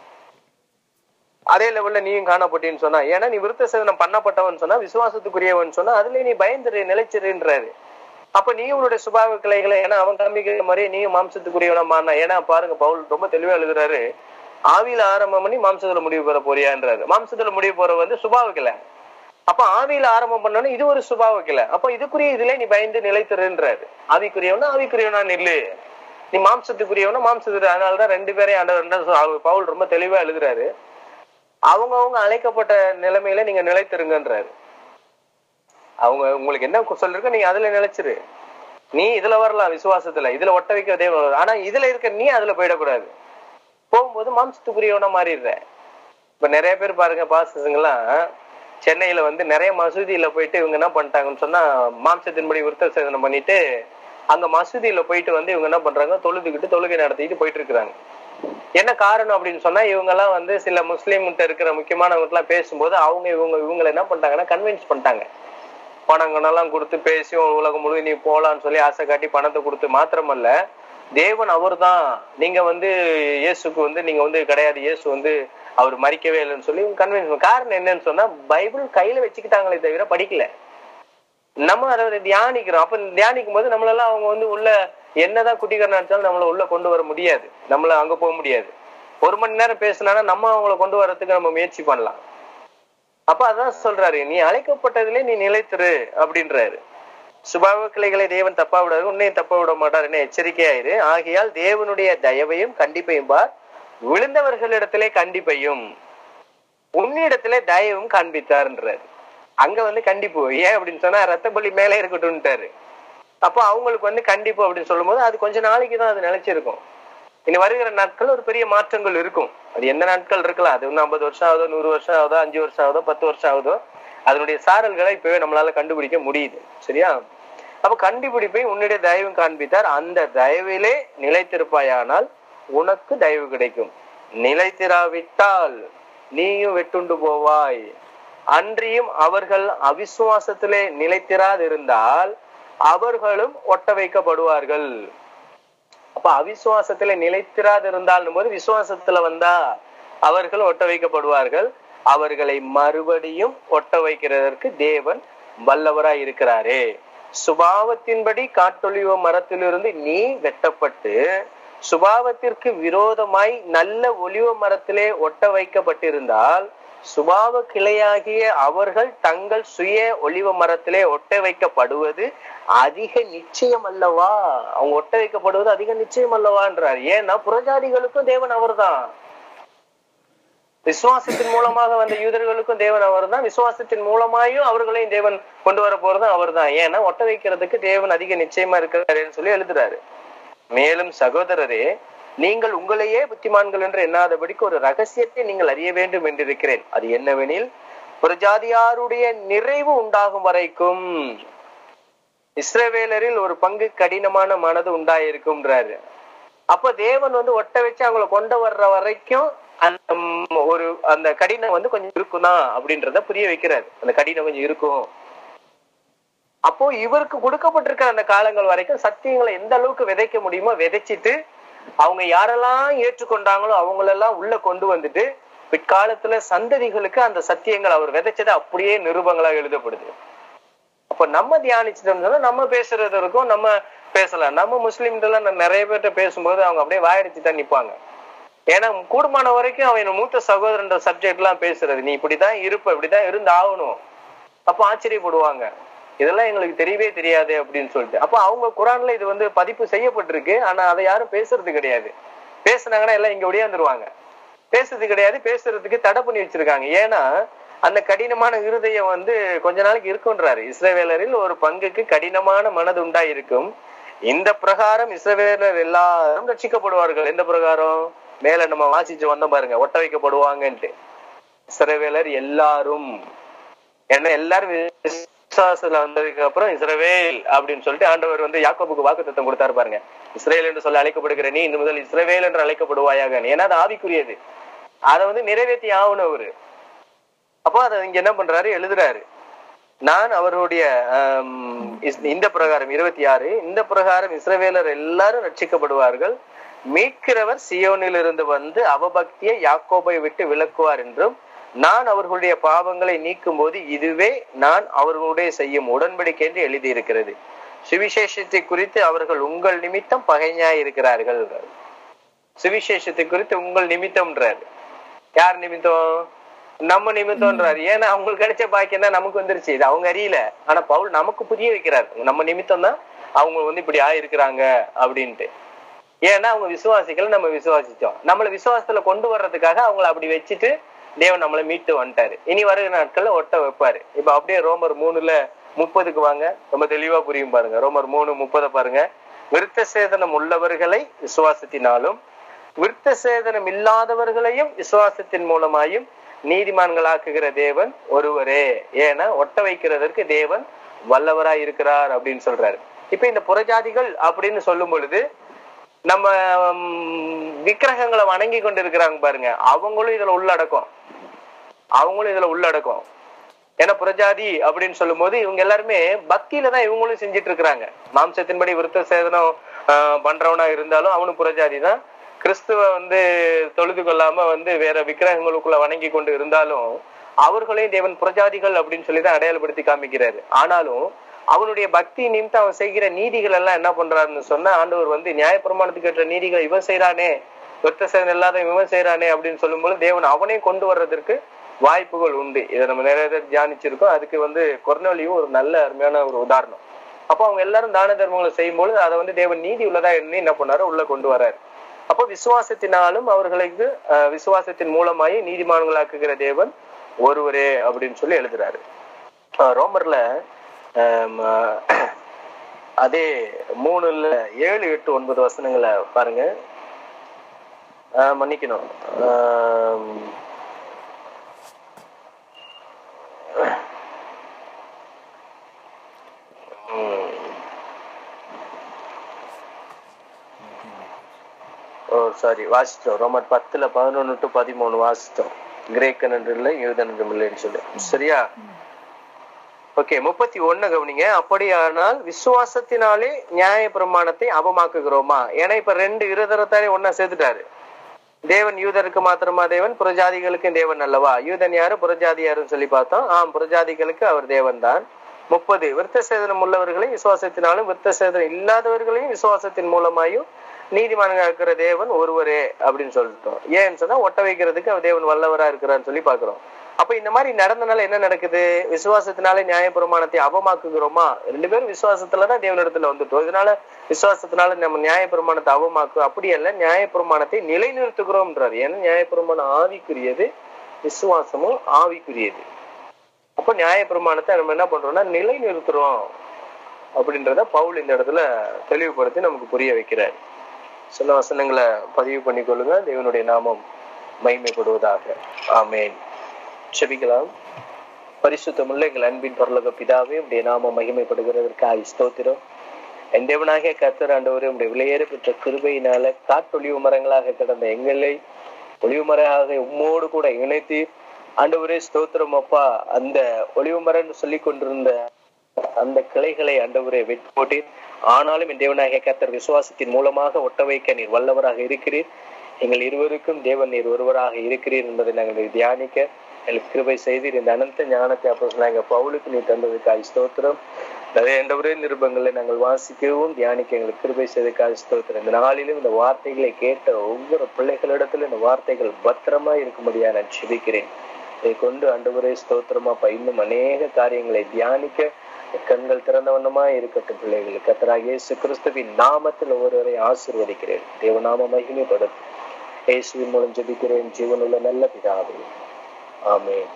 அதே லெவல்ல நீயும் காணப்பட்டேன்னு சொன்னா ஏன்னா நீ விருத்த சேதனம் பண்ணப்பட்டவன் சொன்னா விசுவாசத்துக்குரியவன் சொன்னா அதுல நீ பயந்துரு நிலைச்சிருன்றாரு அப்ப நீ உன்னுடைய சுபாவ கிளைகளை ஏன்னா அவன் காமிக்கிற மாதிரியே நீயும் மாம்சத்துக்குரியவனா மாறினா ஏன்னா பாருங்க பவுல் ரொம்ப தெளிவா எழுதுறாரு ஆவியில ஆரம்பம் பண்ணி மாம்சத்துல முடிவு பெற போறியான்றாரு மாம்சத்துல முடிவு போற வந்து சுபாவ கிளை அப்ப ஆவியில ஆரம்பம் பண்ணோன்னு இது ஒரு சுபாவ கிளை அப்ப இதுக்குரிய இதுல நீ பயந்து நிலைத்திருன்றாரு ஆவிக்குரியவனா ஆவிக்குரியவனா நில்லு நீ மாம்சத்துக்குரியவனா மாம்சத்துக்கு அதனாலதான் ரெண்டு பேரையும் ஆண்டவர் என்ன சொல்~ அவர் பவுல் ரொம்ப தெளிவா எழுதுறாரு அவங்கவங்க அழைக்கப்பட்ட நிலைமையில நீங்க நிலைத்திருங்கன்றாரு அவங்க உங்களுக்கு என்ன சொல்லிருக்க நீங்க அதுல நிலைச்சிரு நீ இதுல வரலாம் விசுவாசத்துல இதுல ஒட்ட வைக்க தேவன் வரும். ஆனா இதுல இருக்க நீ அதுல போயிடக்கூடாது போகும்போது மாம்சத்துக்குரியவனா மாறிடுற இப்ப நிறைய பேர் பாருங்க பாஸ்டர்ஸுங்கெல்லாம் சென்னையில வந்து நிறைய மசூதியில போயிட்டு இவங்க என்ன பண்ணிட்டாங்கன்னு சொன்னா மாம்சத்தின்படி விருத்த சேதனம் பண்ணிட்டு அங்க மசூதியில போயிட்டு வந்து இவங்க என்ன பண்றாங்க தொழுதுகிட்டு தொழுகை நடத்திட்டு போயிட்டு இருக்கிறாங்க என்ன காரணம் அப்படின்னு சொன்னா இவங்க எல்லாம் வந்து சில முஸ்லீம்கிட்ட இருக்கிற முக்கியமானவங்க எல்லாம் பேசும்போது அவங்க இவங்க இவங்களை என்ன பண்ணிட்டாங்கன்னா கன்வின்ஸ் பண்ணிட்டாங்க பணங்கனெல்லாம் கொடுத்து பேசி உலகம் முழுவதும் நீ போலான்னு சொல்லி ஆசை காட்டி பணத்தை கொடுத்து மாத்திரமல்ல தேவன் அவர்தான் நீங்க வந்து இயேசுக்கு வந்து நீங்க வந்து கிடையாது இயேசு வந்து அவர் மறிக்கவே இல்லைன்னு சொல்லி கன்வின்ஸ் காரணம் என்னன்னு சொன்னா பைபிள் கையில வச்சுக்கிட்டாங்களே தவிர படிக்கல நம்ம அதை தியானிக்கிறோம் அப்ப தியானிக்கும் போது நம்மளெல்லாம் அவங்க வந்து உள்ள என்னதான் குட்டிகர் நினைச்சாலும் நம்மள உள்ள கொண்டு வர முடியாது நம்மள அங்க போக முடியாது ஒரு மணி நேரம் பேசினா நம்ம அவங்கள கொண்டு வர்றதுக்கு நம்ம முயற்சி பண்ணலாம் அப்ப அதான் சொல்றாரு நீ அழைக்கப்பட்டதிலே நீ நிலைத்திரு அப்படின்றாரு சுபாவ கிளைகளை தேவன் தப்பா விடாது உன்னையும் தப்பா விட மாட்டார் என்ன எச்சரிக்கையாயிரு ஆகையால் தேவனுடைய தயவையும் கண்டிப்பையும் பார் விழுந்தவர்களிடத்திலே கண்டிப்பையும் உன்னிடத்திலே தயவும் காண்பித்தார்ன்றாரு அங்க வந்து கண்டிப்பு ஏன் அப்படின்னு சொன்னா ரத்த பலி மேலே இருக்கட்டும்ட்டாரு அப்போ அவங்களுக்கு வந்து கண்டிப்பு அப்படின்னு சொல்லும்போது அது கொஞ்ச நாளைக்கு தான் அது நிலைச்சிருக்கும் இனி வருகிற நாட்கள் ஒரு பெரிய மாற்றங்கள் இருக்கும் அது எந்த நாட்கள் இருக்கலாம் அது இன்னும் ஐம்பது வருஷம் ஆகுதோ நூறு வருஷம் ஆகுதோ அஞ்சு வருஷம் ஆகுதோ பத்து வருஷம் ஆகுதோ அதனுடைய சாரல்களை இப்பவே நம்மளால கண்டுபிடிக்க முடியுது சரியா அப்ப கண்டுபிடிப்பை உன்னுடைய தயவும் காண்பித்தார் அந்த தயவிலே நிலைத்திருப்பாயானால் உனக்கு தயவு கிடைக்கும் நிலைத்திராவிட்டால் நீயும் வெட்டுண்டு போவாய் அன்றியும் அவர்கள் அவிசுவாசத்திலே நிலைத்திராதிருந்தால் அவர்களும் ஒட்ட வைக்கப்படுவார்கள் அப்ப அவிசுவாசத்துல நிலைத்திராதிருந்தால் போது விசுவாசத்துல வந்தா அவர்கள் ஒட்ட வைக்கப்படுவார்கள் அவர்களை மறுபடியும் ஒட்ட வைக்கிறதற்கு தேவன் வல்லவராய் இருக்கிறாரே சுபாவத்தின்படி காட்டொளிவ மரத்திலிருந்து நீ வெட்டப்பட்டு சுபாவத்திற்கு விரோதமாய் நல்ல ஒலிவ மரத்திலே ஒட்ட வைக்கப்பட்டிருந்தால் சுபாவ கிளையாகிய அவர்கள் தங்கள் சுய ஒலிவ மரத்திலே ஒட்ட வைக்கப்படுவது அதிக நிச்சயம் அல்லவா அவங்க ஒட்ட வைக்கப்படுவது அதிக நிச்சயம் அல்லவான்றார் ஏன்னா புறஜாதிகளுக்கும் தேவன் அவர்தான் விசுவாசத்தின் மூலமாக வந்த யூதர்களுக்கும் தேவன் அவர்தான் விசுவாசத்தின் மூலமாயும் அவர்களையும் தேவன் கொண்டு வர போறதும் அவர்தான் ஏன்னா ஒட்ட வைக்கிறதுக்கு தேவன் அதிக நிச்சயமா இருக்கிறாருன்னு சொல்லி எழுதுறாரு மேலும் சகோதரரே நீங்கள் உங்களையே புத்திமான்கள் என்று எண்ணாதபடிக்கு ஒரு ரகசியத்தை நீங்கள் அறிய வேண்டும் என்றிருக்கிறேன் அது என்னவெனில் புறஜாதியாருடைய நிறைவு உண்டாகும் வரைக்கும் இஸ்ரவேலரில் ஒரு பங்கு கடினமான மனது உண்டாயிருக்கும்ன்றாரு அப்ப தேவன் வந்து ஒட்ட வச்சு அவங்கள கொண்டு வர்ற வரைக்கும் அந்த ம், ஒரு அந்த கடினம் வந்து கொஞ்சம் இருக்கும்தான் அப்படின்றத புரிய வைக்கிறாரு அந்த கடினம் கொஞ்சம் இருக்கும் அப்போ இவருக்கு கொடுக்கப்பட்டிருக்கிற அந்த காலங்கள் வரைக்கும் சத்தியங்களை எந்த அளவுக்கு விதைக்க முடியுமோ விதைச்சிட்டு அவங்க யாரெல்லாம் ஏற்றுக்கொண்டாங்களோ அவங்களெல்லாம் உள்ள கொண்டு வந்துட்டு பிற்காலத்துல சந்ததிகளுக்கு அந்த சத்தியங்கள் அவர் விதைச்சது அப்படியே நிருபங்களா எழுதப்படுது அப்ப நம்ம தியானிச்சிட்டோம்னு சொன்னா நம்ம பேசுறது இருக்கும் நம்ம பேசலாம் நம்ம முஸ்லீம்கள் நிறைய பேர்கிட்ட பேசும்போது அவங்க அப்படியே வாயடிச்சு தான் நிப்பாங்க ஏன்னா கூடுமான வரைக்கும் அவன் மூத்த சகோதரன்ற சப்ஜெக்ட் எல்லாம் பேசுறது நீ இப்படிதான் இருப்ப இப்படிதான் இருந்து ஆகணும் அப்ப ஆச்சரியப்படுவாங்க இதெல்லாம் எங்களுக்கு தெரியவே தெரியாது அப்படின்னு சொல்லிட்டு அப்ப அவங்க குரான்ல இது வந்து பதிப்பு செய்யப்பட்டிருக்கு ஆனா அதை யாரும் பேசுறது கிடையாது பேசுனாங்கன்னா எல்லாம் இங்க ஒடியாந்துருவாங்க பேசுறது கிடையாது பேசுறதுக்கு தடை பண்ணி வச்சிருக்காங்க ஏன்னா அந்த கடினமான இருதயம் வந்து கொஞ்ச நாளைக்கு இருக்குன்றாரு இஸ்ரவேலரில் ஒரு பங்குக்கு கடினமான மனது உண்டாயிருக்கும் இந்த பிரகாரம் இஸ்ரவேலர் எல்லாரும் ரட்சிக்கப்படுவார்கள் எந்த பிரகாரம் மேல நம்ம வாசிச்சு வந்தோம் பாருங்க ஒட்ட வைக்கப்படுவாங்கன்ட்டு இஸ்ரவேலர் எல்லாரும் ஏன்னா எல்லாரும் விசுவாசத்துல வந்ததுக்கு அப்புறம் இஸ்ரவேல் அப்படின்னு சொல்லிட்டு ஆண்டவர் வந்து யாக்கோபுக்கு வாக்குத்தத்தம் கொடுத்தாரு பாருங்க இஸ்ரேல் என்று சொல்லி அழைக்கப்படுகிற நீ இந்த முதல் இஸ்ரவேல் என்று அழைக்கப்படுவாயாக ஏன்னா அது ஆவிக்குரியது அதை வந்து நிறைவேற்றி ஆகணும் அவரு அப்போ அதை இங்க என்ன பண்றாரு எழுதுறாரு நான் அவருடைய ஆம், இஸ்- இந்த பிரகாரம் இருபத்தி ஆறு இந்த பிரகாரம் இஸ்ரவேலர் எல்லாரும் ரட்சிக்கப்படுவார்கள் மீட்கிறவர் சியோனில் இருந்து வந்து அவபக்தியை யாக்கோபை விட்டு விலக்குவார் என்றும் நான் அவர்களுடைய பாவங்களை நீக்கும் போது இதுவே நான் அவர்களுடைய செய்யும் உடன்படிக்கை என்று எழுதியிருக்கிறது சுவிசேஷத்தை குறித்து அவர்கள் உங்கள் நிமித்தம் பகைஞாய் இருக்கிறார்கள் சுவிசேஷத்தை குறித்து உங்கள் நிமித்தம்ன்றாரு யார் நிமித்தம் நம்ம நிமித்தம்ன்றாரு ஏன்னா அவங்களுக்கு கிடைச்ச பாக்கியம் தான் நமக்கு வந்துருச்சு இது அவங்க அறியல ஆனா பவுல் நமக்கு புரிய வைக்கிறார் நம்ம நிமித்தம் தான் அவங்க வந்து இப்படி ஆயிருக்கிறாங்க அப்படின்ட்டு ஏன்னா அவங்க விசுவாசிகள் நம்ம விசுவாசிச்சோம் நம்மள விசுவாசத்துல கொண்டு வர்றதுக்காக அவங்கள அப்படி வச்சுட்டு தேவன் நம்மளை மீட்டு வந்துட்டாரு இனி வருகிற நாட்கள்ல ஒட்ட வைப்பாரு இப்ப அப்படியே ரோமர் மூணுல முப்பதுக்கு வாங்க ரொம்ப தெளிவா புரியும் பாருங்க ரோமர் மூணு முப்பதை பாருங்க விருத்த சேதனம் உள்ளவர்களை விசுவாசத்தினாலும் விருத்த சேதனம் இல்லாதவர்களையும் விசுவாசத்தின் மூலமாயும் நீதிமான்களாக்குகிற தேவன் ஒருவரே ஏன்னா ஒட்ட வைக்கிறதற்கு தேவன் வல்லவராய் இருக்கிறார் அப்படின்னு சொல்றாரு இப்ப இந்த புறஜாதிகள் அப்படின்னு சொல்லும் பொழுது நம்ம ம், விக்கிரகங்களை வணங்கி கொண்டு இருக்கிறாங்க பாருங்க அவங்களும் இதுல உள்ளடக்கம் அவங்களும் இதுல உள்ளடக்கம் ஏன்னா புறஜாதி அப்படின்னு சொல்லும்போது இவங்க எல்லாருமே பக்தியில தான் இவங்களும் செஞ்சுட்டு இருக்கிறாங்க மாம்சத்தின்படி விருத்த சேதனம் ஆஹ், பண்றவனா இருந்தாலும் அவனும் புறஜாதி தான் கிறிஸ்துவ வந்து தொழுது கொள்ளாம வந்து வேற விக்கிரகங்களுக்குள்ள வணங்கி கொண்டு இருந்தாலும் அவர்களையும் தேவன் புறஜாதிகள் அப்படின்னு சொல்லி தான் அடையாளப்படுத்தி காமிக்கிறாரு ஆனாலும் அவனுடைய பக்தி நிமித்தம் அவன் செய்கிற நீதிகள் எல்லாம் என்ன பண்றாருன்னு சொன்னா ஆண்டவர் வந்து நியாயப்பிரமாணத்துக்கு ஏற்ற நீதிகள் இவன் செய்யறானே விருத்த சேதனம் இல்லாத இவன் செய்யறானே அப்படின்னு சொல்லும்போது தேவன் அவனையும் கொண்டு வர்றதற்கு வாய்ப்புகள் உண்டு இதை நம்ம நிறைய பேர் தியானிச்சிருக்கோம் அதுக்கு வந்து கொர்னோலியும் ஒரு நல்ல அருமையான ஒரு உதாரணம் அப்போ அவங்க எல்லாரும் தான தர்மங்களை செய்யும்போது அதை வந்து தேவன் நீதி உள்ளதா எண்ணி என்ன பண்ணாரு உள்ள கொண்டு வராரு அப்போ விசுவாசத்தினாலும் அவர்களுக்கு அஹ், விசுவாசத்தின் மூலமாய் நீதிமான்களாக்குகிற தேவன் ஒருவரே அப்படின்னு சொல்லி எழுதுறாரு அஹ், ரோமர்ல ஆம், அஹ், அதே மூணுல ஏழு எட்டு ஒன்பது வசனங்களை பாருங்க அஹ், மன்னிக்கணும் ஆம், உம். ஓ சாரி வாசிச்சோம் ரோமர் பத்துல பதினொன்னு டு பதிமூணு வாசிச்சோம் கிரேக்கன் என்று இல்லை யூதன் என்றும் இல்லைன்னு சொல்லி சரியா ஓகே முப்பத்தி ஒண்ணு கவனிங்க அப்படியானால் விசுவாசத்தினாலே நியாய பிரமாணத்தை அவமாக்குகிறோமா ஏன்னா இப்ப ரெண்டு இருதரத்தாரே ஒன்னா சேர்த்துட்டாரு தேவன் யூதருக்கு மாத்திரமா தேவன் புறஜாதிகளுக்கும் தேவன் அல்லவா யூதன் யாரு புறஜாதி யாருன்னு சொல்லி பார்த்தோம் ஆம் புறஜாதிகளுக்கு அவர் தேவன் தான் முப்பது விருத்த சேதனம் உள்ளவர்களை விசுவாசத்தினாலும் விருத்த சேதனம் இல்லாதவர்களையும் விசுவாசத்தின் மூலமாயும் நீதிமானாக இருக்கிற தேவன் ஒருவரே அப்படின்னு சொல்லிட்டோம் ஏன்னு சொன்னா ஒட்ட வைக்கிறதுக்கு அவர் தேவன் வல்லவரா இருக்கிறான்னு சொல்லி பாக்குறோம் அப்ப இந்த மாதிரி நடந்தனால என்ன நடக்குது விசுவாசத்தினால நியாயப்பிரமாணத்தை அவமாக்குகிறோமா ரெண்டு பேரும் விசுவாசத்துலதான் தேவனிடத்துல வந்துட்டோம் இதனால விசுவாசத்தினால நம்ம நியாயப்பிரமாணத்தை அவமாக்கு அப்படி அல்ல நியாயப்பிரமாணத்தை நிலைநிறுத்துகிறோம்ன்றார் ஏன்னா நியாயப்பிரமாணம் ஆவிக்குரியது விசுவாசமும் ஆவிக்குரியது அப்ப நியாயப்பிரமாணத்தை நம்ம என்ன பண்றோம்னா நிலைநிறுத்துறோம் அப்படின்றத பவுல் இந்த இடத்துல தெளிவுபடுத்தி நமக்கு புரிய வைக்கிறார் சில வசனங்களை பதிவு பண்ணிக்கொள்ளுங்க தேவனுடைய நாமம் மகிமைப்படுவதாக ஆமேன் செபிக்கலாம் பரிசுத்தமுள்ள எங்கள் அன்பின் பரலோக பிதாவே உடைய நாமம் மகிமைப்படுகிறதற்காக ஸ்தோத்திரம் என் தேவனாகிய கர்த்தர் ஆண்டவரே உடைய விலையேற பெற்ற கிருபையினால காட்டொளிவு மரங்களாக கிடந்த எங்களை ஒளிவு மரமாக உம்மோடு கூட இணைத்து ஆண்டவரே ஸ்தோத்திரம் அப்பா அந்த ஒளிவு மரம்னு சொல்லி கொண்டிருந்த அந்த கிளைகளை ஆண்டவரே வெட்டி போட்டீர் ஆனாலும் என் தேவனாகிய கர்த்தர் விசுவாசத்தின் மூலமாக ஒட்ட வைக்க நீர் வல்லவராக இருக்கிறீர் எங்கள் இருவருக்கும் தேவன் நீர் ஒருவராக இருக்கிறீர் என்பதை நாங்கள் தியானிக்க எங்களுக்கு கிருபை செய்தீர் இந்த அனந்த ஞானத்தை அப்போ நாங்கள் பவுலுக்கு நீ தந்ததுக்காக ஸ்தோத்திரம் நிறைய ஆண்டவரே நிருபங்களை நாங்கள் வாசிக்கவும் தியானிக்க எங்களுக்கு கிருபை செய்ததுக்காக ஸ்தோத்திரம் இந்த நாளிலும் இந்த வார்த்தைகளை கேட்ட ஒவ்வொரு பிள்ளைகளிடத்துல இந்த வார்த்தைகள் பத்திரமா இருக்கும்படியா நான் செபிக்கிறேன் இதை கொண்டு ஆண்டவரே ஸ்தோத்திரமா அப்ப இன்னும் அநேக காரியங்களை தியானிக்க கண்கள் திறந்த வண்ணமா இருக்கட்டும் பிள்ளைகள் கத்தராக இயேசு கிறிஸ்துவின் நாமத்தில் ஒருவரை ஆசீர்வதிக்கிறேன் தேவநாம மகிமைப்படும் இயேசுவின் மூலம் ஜெபிக்கிறேன் ஜீவனுள்ள நல்ல பிதாவே ஆமென்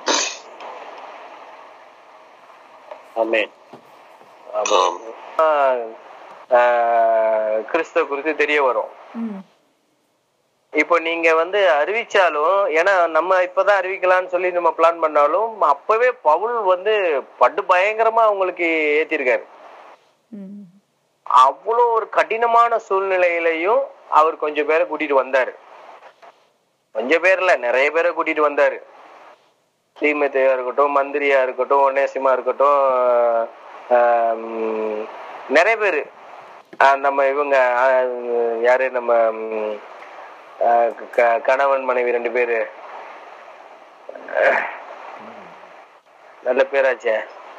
ஆமென்
ஆமென் ஆஹ் ஆஹ் கிறிஸ்துவ குறித்து தெரிய வரும்
ம்
இப்போ நீங்க வந்து அறிவிச்சாலும் ஏன்னா நம்ம இப்பதான் அறிவிக்கலாம்னு சொல்லி நம்ம பிளான் பண்ணாலும் அப்பவே பவுல் வந்து படு பயங்கரமா அவங்களுக்கு ஏத்திருக்காரு
ம்
அவ்வளோ ஒரு கடினமான சூழ்நிலையிலையும் அவர் கொஞ்சம் பேரை கூட்டிட்டு வந்தாரு கொஞ்சம் பேர்ல நிறைய பேரை கூட்டிட்டு வந்தாரு ஸ்ரீமதியா இருக்கட்டும் மந்திரியா இருக்கட்டும் ஒன்னேசிமா இருக்கட்டும் ஆம், நிறைய பேரு ஆஹ் நம்ம இவங்க ஆஹ் யாரு நம்ம ம், ஆஹ் க- கணவன் மனைவி ரெண்டு பேரு நல்ல பேராச்சே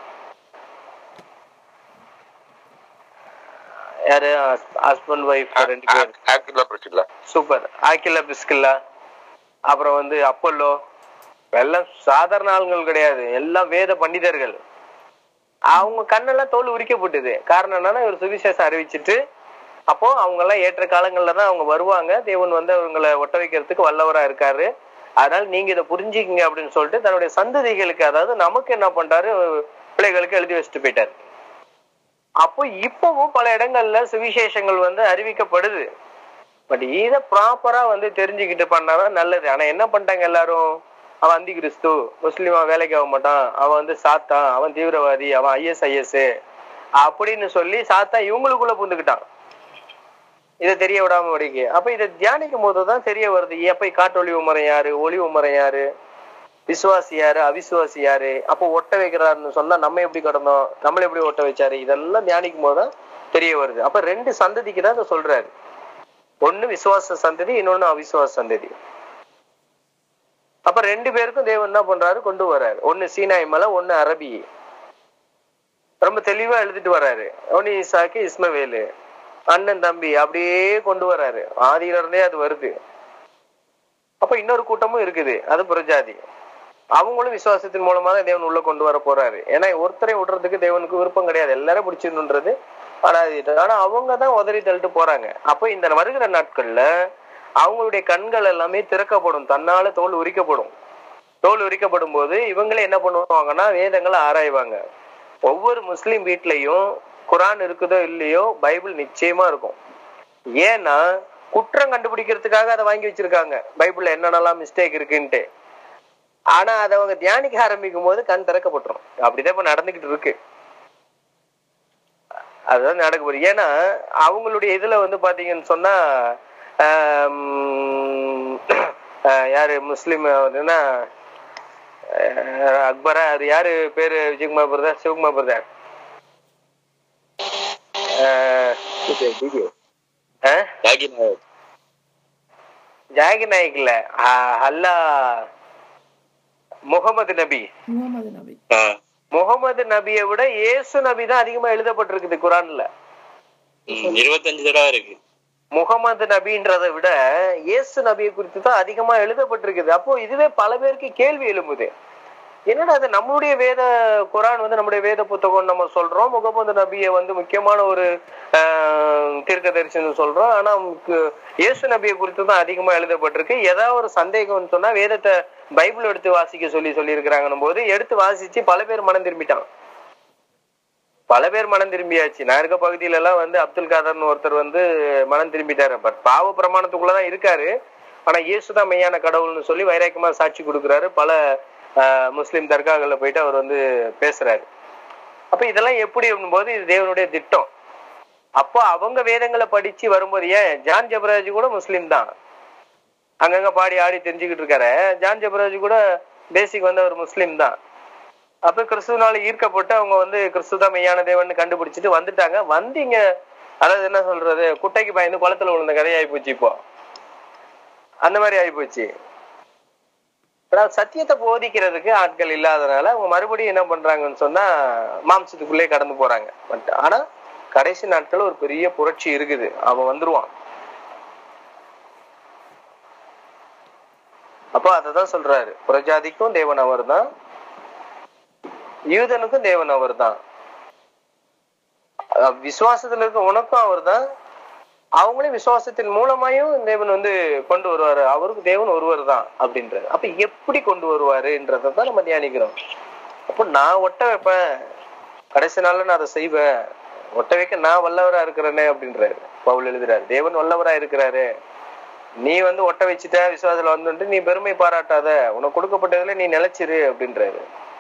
யாரு ஹஸ்பண்ட் ஒய்ஃப் ரெண்டு பேர்
ஆக்டிவா பிரச்சனை
சூப்பர் ஆக்கிலா பிஸ்கில்லா அப்புறம் வந்து அப்பல்லோ எல்லாம் சாதாரண ஆளுங்கள் கிடையாது எல்லாம் வேத பண்டிதர்கள் அவங்க கண்ணெல்லாம் தோல் உரிக்கப்பட்டது காரணம் என்னன்னா இவர் சுவிசேஷம் அறிவிச்சிட்டு அப்போ அவங்க எல்லாம் ஏற்ற காலங்கள்ல தான் அவங்க வருவாங்க தேவன் வந்து அவங்களை ஒட்ட வைக்கிறதுக்கு வல்லவரா இருக்காரு அதனால நீங்க இதை புரிஞ்சுக்கிங்க அப்படின்னு சொல்லிட்டு தன்னுடைய சந்ததிகளுக்கு அதாவது நமக்கு என்ன பண்றாரு பிள்ளைகளுக்கு எழுதி வச்சுட்டு போயிட்டாரு அப்போ இப்பவும் பல இடங்கள்ல சுவிசேஷங்கள் வந்து அறிவிக்கப்படுது பட் இத ப்ராப்பரா வந்து தெரிஞ்சுக்கிட்டு பண்ணாதான் நல்லது ஆனா என்ன பண்ணிட்டாங்க எல்லாரும் அவன் அந்தி கிறிஸ்து முஸ்லீமா வேலைக்கு ஆக மாட்டான் அவன் வந்து சாத்தான் அவன் தீவிரவாதி அவன் ஐஎஸ் ஐஎஸ் அப்படின்னு சொல்லி சாத்தா இவங்களுக்குள்ள புந்துக்கிட்டான் இதை தெரிய விடாம வடிக்க அப்ப இதை தியானிக்கும் போதுதான் தெரிய வருது எப்ப காட்டொளிவு மரம் யாரு ஒளிவு மரம் யாரு விசுவாசி யாரு அவிசுவாசி யாரு அப்போ ஒட்ட வைக்கிறாருன்னு சொன்னா நம்ம எப்படி கடந்தோம் நம்மள எப்படி ஒட்ட வச்சாரு இதெல்லாம் தியானிக்கும் போதுதான் தெரிய வருது அப்ப ரெண்டு சந்ததிக்கு தான் இதை சொல்றாரு ஒண்ணு விசுவாச சந்ததி இன்னொன்னு அவிசுவாச சந்ததி அப்ப ரெண்டு பேருக்கும் தேவன் என்ன பண்றாரு கொண்டு வர்றாரு ஒண்ணு சீனாய் மலை ஒண்ணு அரபி ரொம்ப தெளிவா எழுதிட்டு வர்றாரு ஒன்னு ஈசாக்கு இஸ்மவேலு அண்ணன் தம்பி அப்படியே கொண்டு வர்றாரு ஆதியில இருந்தே அது வருது அப்ப இன்னொரு கூட்டமும் இருக்குது அது புறஜாதி அவங்களும் விசுவாசத்தின் மூலமா தான் தேவன் உள்ள கொண்டு வர போறாரு ஏன்னா ஒருத்தரை விடுறதுக்கு தேவனுக்கு விருப்பம் கிடையாது எல்லாரும் பிடிச்சிடணுன்றது ஆனா இது- ஆனா அவங்க தான் உதறி தள்ளிட்டு போறாங்க அப்ப இந்த வருகிற நாட்கள்ல அவங்களுடைய கண்கள் எல்லாமே திறக்கப்படும் தன்னால தோல் உரிக்கப்படும் தோல் உரிக்கப்படும் போது இவங்களே என்ன பண்ணுவாங்கன்னா வேதங்களை ஆராய்வாங்க ஒவ்வொரு முஸ்லிம் வீட்லயும் குரான் இருக்குதோ இல்லையோ பைபிள் நிச்சயமா இருக்கும் ஏன்னா குற்றம் கண்டுபிடிக்கிறதுக்காக அதை வாங்கி வச்சிருக்காங்க பைபிள்ல என்னென்னலாம் மிஸ்டேக் இருக்குன்ட்டு ஆனா அதை அவங்க தியானிக்க ஆரம்பிக்கும் போது கண் திறக்கப்பட்டுரும் அப்படிதான் இப்ப நடந்துகிட்டு இருக்கு அதுதான் நடக்க போகுது ஏன்னா அவங்களுடைய இதுல வந்து பாத்தீங்கன்னு சொன்னா ஆம், அஹ், யாரு முஸ்லீம் என்ன அஹ், அக்பரா அது யாரு பேரு விஜயகுமார் பிரதர் சிவகுமார் பிரதர் அஹ், அஹ்?
ராகி நாயக்.
ஜாகிர் நாயக் இல்ல அஹ், அல்லா முகமது நபி
முகமது நபி
ஆ.
முகமது நபியை விட இயேசு நபி தான் அதிகமா எழுதப்பட்டிருக்குது குரான்ல
ம், இருபத்தஞ்சு தடவை இருக்கு
முகமது நபின்றதை விட இயேசு நபியை குறித்து தான் அதிகமா எழுதப்பட்டிருக்குது அப்போ இதுவே பல பேருக்கு கேள்வி எழும்புது என்னடா அது நம்மளுடைய வேத குரான் வந்து நம்முடைய வேத புத்தகம் நம்ம சொல்றோம் முகமது நபியை வந்து முக்கியமான ஒரு தீர்க்கதரிசனம் சொல்றோம் ஆனா நமக்கு இயேசு நபியை குறித்து தான் அதிகமா எழுதப்பட்டிருக்கு ஏதாவது ஒரு சந்தேகம்னு சொன்னா வேதத்தை பைபிள் எடுத்து வாசிக்க சொல்லி சொல்லியிருக்கிறாங்கன்னும் போது எடுத்து வாசிச்சு பல பேர் மனம் திரும்பிட்டான் பல பேர் மனம் திரும்பியாச்சு நான் இருக்க பகுதியில எல்லாம் வந்து அப்துல் காதர்னு ஒருத்தர் வந்து மனம் திரும்பிட்டாரு பட் பாவ பிரமாணத்துக்குள்ளதான் இருக்காரு ஆனா இயேசுதான் மெய்யான கடவுள்னு சொல்லி வைராக்கியமா சாட்சி கொடுக்குறாரு பல ஆஹ், முஸ்லிம் தர்காக்கள்ல போயிட்டு அவர் வந்து பேசுறாரு அப்ப இதெல்லாம் எப்படி போது இது தேவனுடைய திட்டம் அப்போ அவங்க வேதங்களை படிச்சு வரும்போது ஏன் ஜான் ஜபராஜ் கூட முஸ்லீம் தான் அங்கங்க பாடி ஆடி தெரிஞ்சுக்கிட்டு இருக்காரு ஜான் ஜபராஜ் கூட பேசிக் வந்து அவர் முஸ்லீம் தான் அப்ப கிறிஸ்துவனால ஈர்க்கப்பட்டு அவங்க வந்து கிறிஸ்து தான் மெய்யான தேவன் கண்டுபிடிச்சிட்டு வந்துட்டாங்க வந்து இங்க அதாவது என்ன சொல்றது குட்டைக்கு பயந்து குளத்துல விழுந்த கதையாகி போச்சு இப்போ அந்த மாதிரி ஆகி போச்சு அதாவது சத்தியத்தை போதிக்கிறதுக்கு ஆட்கள் இல்லாதனால அவங்க மறுபடியும் என்ன பண்றாங்கன்னு சொன்னா மாம்சத்துக்குள்ளே கடந்து போறாங்க பட் ஆனா கடைசி நாட்கள் ஒரு பெரிய புரட்சி இருக்குது அவன் வந்துருவான் அப்போ அததான் சொல்றாரு புறஜாதிக்கும் தேவன் அவர்தான் யூதனுக்கும் தேவன் அவர்தான் அஹ் விசுவாசத்துல இருக்க உனக்கும் அவர்தான் அவங்களையும் விசுவாசத்தின் மூலமாயும் தேவன் வந்து கொண்டு வருவாரு அவருக்கு தேவன் ஒருவர் தான் அப்படின்றது அப்ப எப்படி கொண்டு வருவாருன்றதை தான் நம்ம தியானிக்கிறோம் அப்போ நான் ஒட்ட வைப்பேன் கடைசி நாள்ல நான் அதை செய்வேன் ஒட்ட வைக்க நான் வல்லவரா இருக்கிறேனே அப்படின்றாரு பவுல் எழுதுறாரு தேவன் வல்லவரா இருக்கிறாரு நீ வந்து ஒட்ட வச்சுட்ட விசுவாசத்துல வந்துட்டு நீ பெருமை பாராட்டாத உனக்கு கொடுக்கப்பட்டதுல நீ நிலைச்சிரு அப்படின்றாரு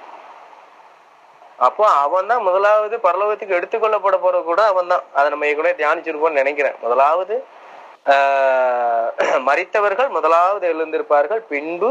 அப்போ அவன் தான் முதலாவது பரலோகத்துக்கு எடுத்துக்கொள்ளப்பட போறது கூட அவன் தான் அதை நம்ம கூட தியானிச்சிருப்போம்னு நினைக்கிறேன் முதலாவது ஆஹ் மரித்தவர்கள் முதலாவது எழுந்திருப்பார்கள் பின்பு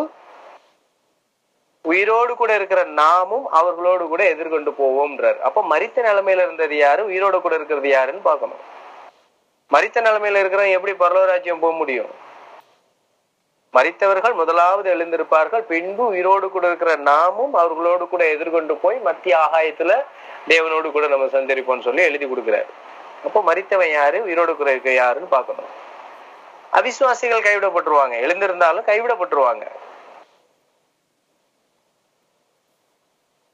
உயிரோடு கூட இருக்கிற நாமும் அவர்களோடு கூட எதிர்கொண்டு போவோம்ன்றார் அப்ப மரித்த நிலைமையில இருந்தது யாரு உயிரோடு கூட இருக்கிறது யாருன்னு பார்க்கணும் மரித்த நிலைமையில இருக்கிறவன் எப்படி பரலோராஜ்யம் போக முடியும் மரித்தவர்கள் முதலாவது எழுந்திருப்பார்கள் பின்பு உயிரோடு கூட இருக்கிற நாமும் அவர்களோடு கூட எதிர்கொண்டு போய் மத்திய ஆகாயத்துல தேவனோடு கூட நம்ம சந்தரிப்போம்னு சொல்லி எழுதி கொடுக்கிறார் அப்போ மரித்தவன் யாரு உயிரோடு கூட இருக்க யாருன்னு பார்க்கணும் அவிசுவாசிகள் கைவிடப்பட்டுருவாங்க எழுந்திருந்தாலும் கைவிடப்பட்டுருவாங்க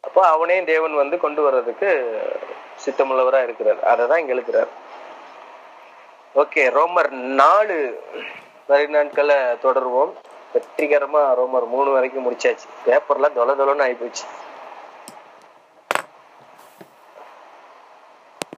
அப்போ அவனையும் தேவன் வந்து கொண்டு வர்றதுக்கு சித்தமுள்ளவரா இருக்கிறார் அதை தான் இங்க எழுக்கிறார் ஓகே ரோமர் நாலு வரை நாட்களை தொடருவோம் வெற்றிகரமா ரோமர் மூணு வரைக்கும் முடிச்சாச்சு பேப்பர்லாம் தொலை தொலைன்னு ஆகி போச்சு